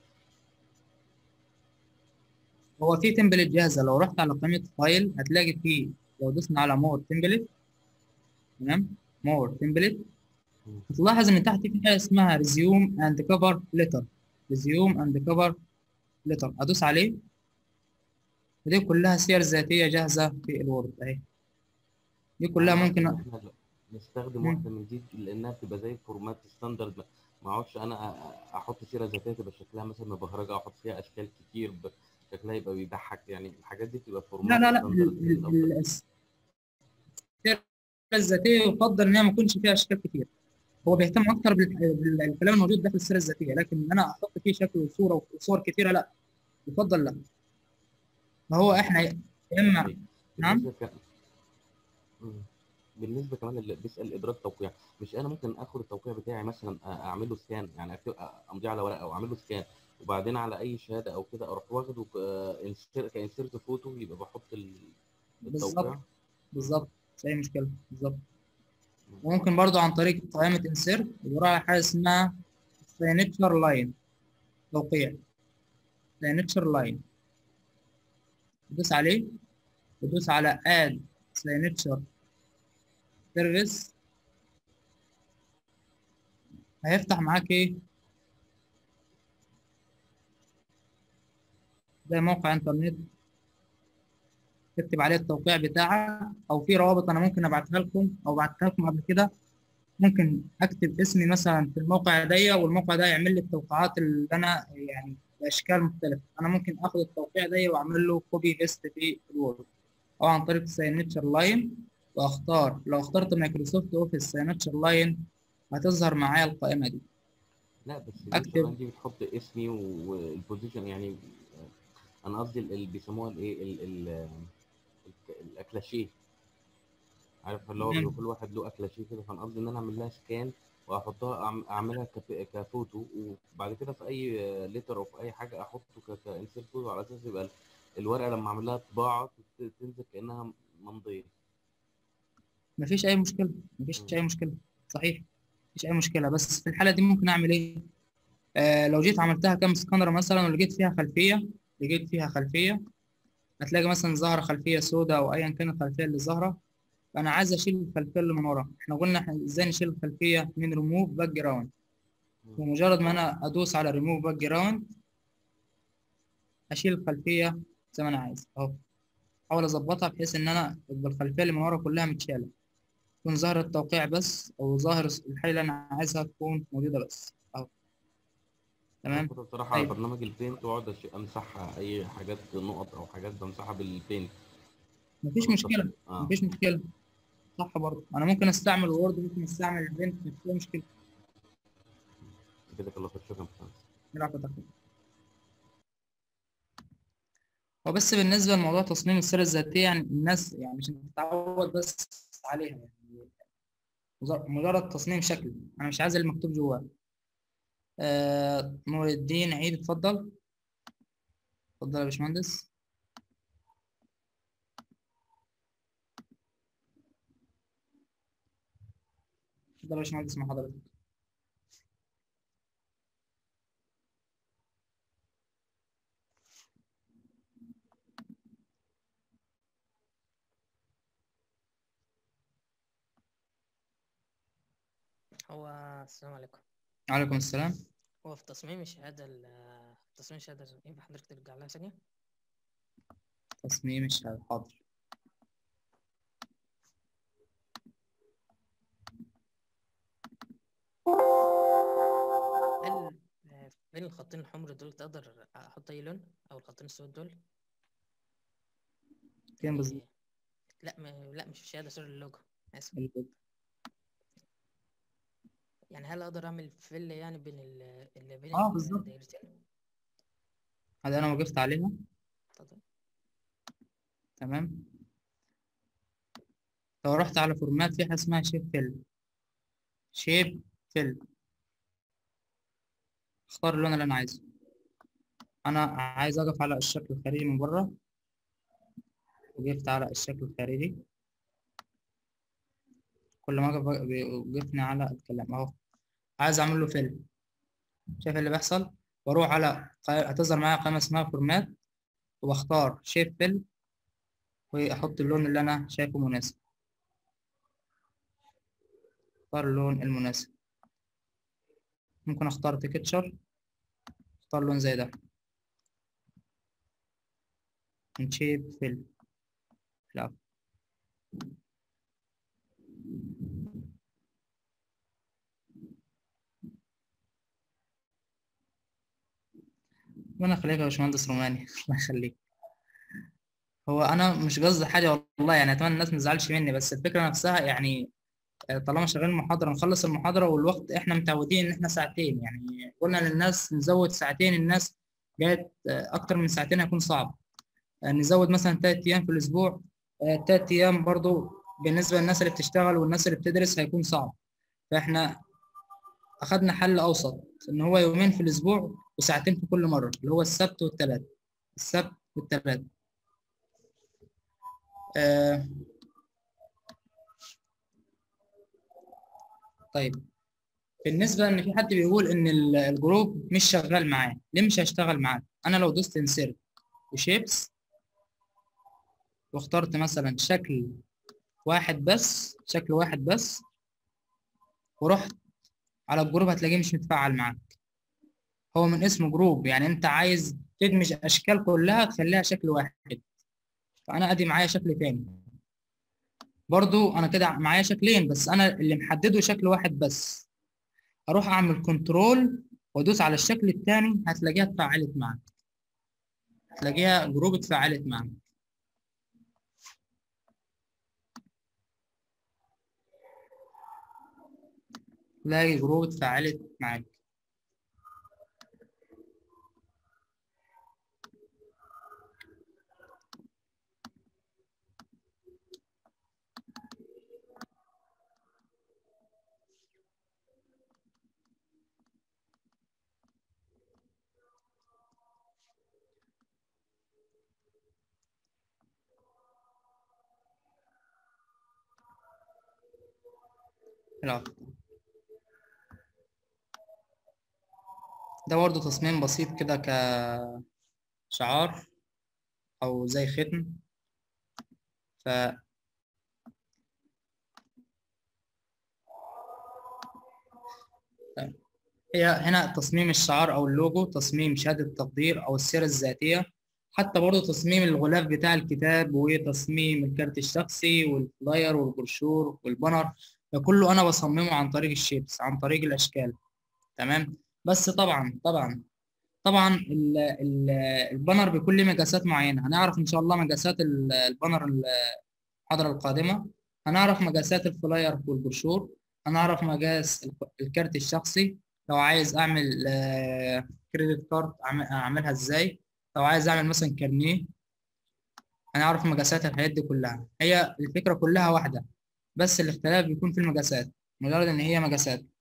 هو في تمبلت جاهزة لو رحت على قائمة فايل هتلاقي فيه لو دوسنا على مور تمبلت تمام مور تمبلت مم. هتلاحظ إن تحت في حاجة اسمها ريزيوم أند كفر ليتر ريزيوم أند كفر ليتر أدوس عليه ودي كلها سير ذاتية جاهزة في الوورد أهي دي كلها ممكن احنا ل- نستخدم مم. واحده من دي لانها بتبقى زي فورمات ستاندرد ما ما اقعدش انا أ- أ- احط سيره ذاتيه تبقى شكلها مثلا مبهرجه او احط فيها اشكال كتير ب- شكلها يبقى بيضحك يعني الحاجات دي بتبقى لا فورمات لا لا ستاندرد ال- ال- الافضل ال- السير الذاتية يفضل إنها ما يكونش فيها أشكال كتير هو بيهتم أكتر بال- بالكلام الموجود داخل السيرة الذاتية لكن إن أنا أحط فيه شكل وصورة وصور كتيرة لا يفضل لا فهو إحنا يا إما طيب نعم بالنسبه ك... مم. بالنسبه كمان اللي بيسال ادراك توقيع مش انا ممكن اخد التوقيع بتاعي مثلا أ- اعمل له سكان يعني أكتب- امضيه على ورقه او اعمل له سكان وبعدين على اي شهاده او كده اروح واخده كانسيرت فوتو يبقى بحط ال- بالظبط التوقيع بالظبط مش أي مشكلة بالظبط وممكن برضو عن طريق قائمة insert يدور على حاجة اسمها signature line توقيع signature line تدوس عليه تدوس على add signature service هيفتح معاك ايه زي موقع انترنت تكتب عليه التوقيع بتاعك او في روابط انا ممكن ابعتها لكم او بعتها لكم قبل كده ممكن اكتب اسمي مثلا في الموقع ده والموقع ده يعمل لي التوقيعات اللي انا يعني باشكال مختلفه انا ممكن اخد التوقيع ده واعمل له كوبي بيست في الوورد او عن طريق السيجنتشر لاين واختار لو اخترت مايكروسوفت اوفيس سيجنتشر لاين هتظهر معايا القائمه دي لا بس أكتب. الانترنت دي بتحط اسمي والبوزيشن يعني انا قصدي ال- اللي بيسموها الايه ال- ال- الك- الاكلاشيه عارف اللي هو تمام. بيبقى كل واحد له اكلاشيه كده فانا قصدي ان انا اعمل لها سكان واحطها أعم- اعملها كف- كفوتو وبعد كده في اي ليتر او في اي حاجه احطه ك- كانسيرت فوتو على اساس يبقى ال- الورقه لما اعمل لها طباعه تت- تنزل كانها ممضيه مفيش اي مشكله مفيش اي مشكله صحيح مفيش اي مشكله بس في الحاله دي ممكن اعمل ايه آه لو جيت عملتها كام سكانر مثلا ولقيت فيها خلفيه لقيت فيها خلفيه هتلاقي مثلا ظاهره خلفيه سوداء او ايا كان الخلفيه اللي ظاهره فانا عايز اشيل الخلفيه اللي من ورا احنا قلنا احنا ازاي نشيل الخلفيه من ريموف باك جراوند بمجرد ما انا ادوس على ريموف باك جراوند اشيل الخلفيه زي ما انا عايز اهو احاول اظبطها بحيث ان انا يبقى الخلفيه اللي من ورا كلها متشاله يكون ظاهر التوقيع بس او ظاهر الحاله اللي انا عايزها تكون موجوده بس اهو تمام كنت بصراحه على طيب. برنامج البينت واقعد أش- امسحها اي حاجات نقط او حاجات بمسحها بالبينت مفيش مشكله اه مفيش مشكله صح برضه انا ممكن استعمل وورد ممكن استعمل البنت مفيش أي مشكله كده كله شكرا نلعب في التخطيط. هو بس بالنسبة لموضوع تصميم السيرة الذاتية يعني الناس يعني مش هتتعود بس عليها يعني مجر- مجرد تصميم شكل أنا مش عايز المكتوب جواه آه نور الدين عيد اتفضل اتفضل يا باشمهندس اتفضل يا باشمهندس مع حضرتك هو السلام عليكم وعليكم السلام هو في تصميم الشهادة ال- تصميم الشهادة ينفع حضرتك ترجع لها ثانية؟ تصميم الشهادة حاضر هل آه، بين الخطين الحمر دول تقدر أحط أي لون أو الخطين السود دول؟ فين بالظبط يعني- لا م... لا مش في الشهادة سوري اللوجو آسف ال- يعني هل أقدر أعمل فيل يعني بين ال... اللي بين آه، بالظبط. الدايرتين؟ هذا أنا وقفت عليها اتفضل تمام لو رحت على فورمات في حاجة اسمها شيب فيل شيب فيل اختار اللون اللي انا عايزه انا عايز اقف على الشكل الخارجي من بره وقفت على الشكل الخارجي كل ما اقف وقفني على اتكلم اهو عايز اعمل له فيل شايف اللي بيحصل واروح على قا- هتظهر معايا قائمة اسمها فورمات وبختار شيب فيل واحط اللون اللي انا شايفه مناسب اختار اللون المناسب ممكن اختار تكتشر اختار لون زي ده من شيب فيل لا ربنا يخليك يا باشمهندس روماني الله يخليك هو انا مش قصدي حاجه والله يعني اتمنى الناس ما تزعلش مني بس الفكره نفسها يعني آه، طالما شغالين محاضره نخلص المحاضره والوقت احنا متعودين ان احنا ساعتين يعني قلنا للناس نزود ساعتين الناس جايت آه، اكتر من ساعتين هيكون صعب آه، نزود مثلا تلات ايام في الاسبوع آه، تلات ايام برضو بالنسبه للناس اللي بتشتغل والناس اللي بتدرس هيكون صعب فاحنا اخدنا حل اوسط ان هو يومين في الاسبوع وساعتين في كل مره اللي هو السبت والثلاث السبت والثلاث آه طيب بالنسبه ان في حد بيقول ان ال- الجروب مش شغال معاه ليه مش هيشتغل معاه انا لو دوست انسيرت وشيبس واخترت مثلا شكل واحد بس شكل واحد بس ورحت على الجروب هتلاقيه مش متفاعل معاك هو من اسمه جروب يعني انت عايز تدمج اشكال كلها تخليها شكل واحد فانا ادي معايا شكل تاني برضو انا كده معايا شكلين بس انا اللي محدده شكل واحد بس اروح اعمل كنترول وادوس على الشكل الثاني هتلاقيها اتفعلت معاك هتلاقيها جروب اتفعلت معاك تلاقي جروب اتفعلت معاك العفو ده برضه تصميم بسيط كده كشعار أو زي ختم ف هي هنا تصميم الشعار أو اللوجو تصميم شهادة التقدير أو السيرة الذاتية حتى برضه تصميم الغلاف بتاع الكتاب وتصميم الكارت الشخصي والفلاير والبروشور والبانر ده كله أنا بصممه عن طريق الشيبس عن طريق الأشكال تمام بس طبعا طبعا طبعا ال ال البانر بيكون له مقاسات معينه هنعرف ان شاء الله مقاسات ال- البانر المحاضره القادمه هنعرف مقاسات الفلاير والبروشور هنعرف مقاس الك- الكارت الشخصي لو عايز اعمل كريدت كارد اعملها ازاي لو عايز اعمل مثلا كارنيه هنعرف مقاسات الحاجات دي كلها هي الفكره كلها واحده بس الاختلاف بيكون في المقاسات مجرد ان هي مقاسات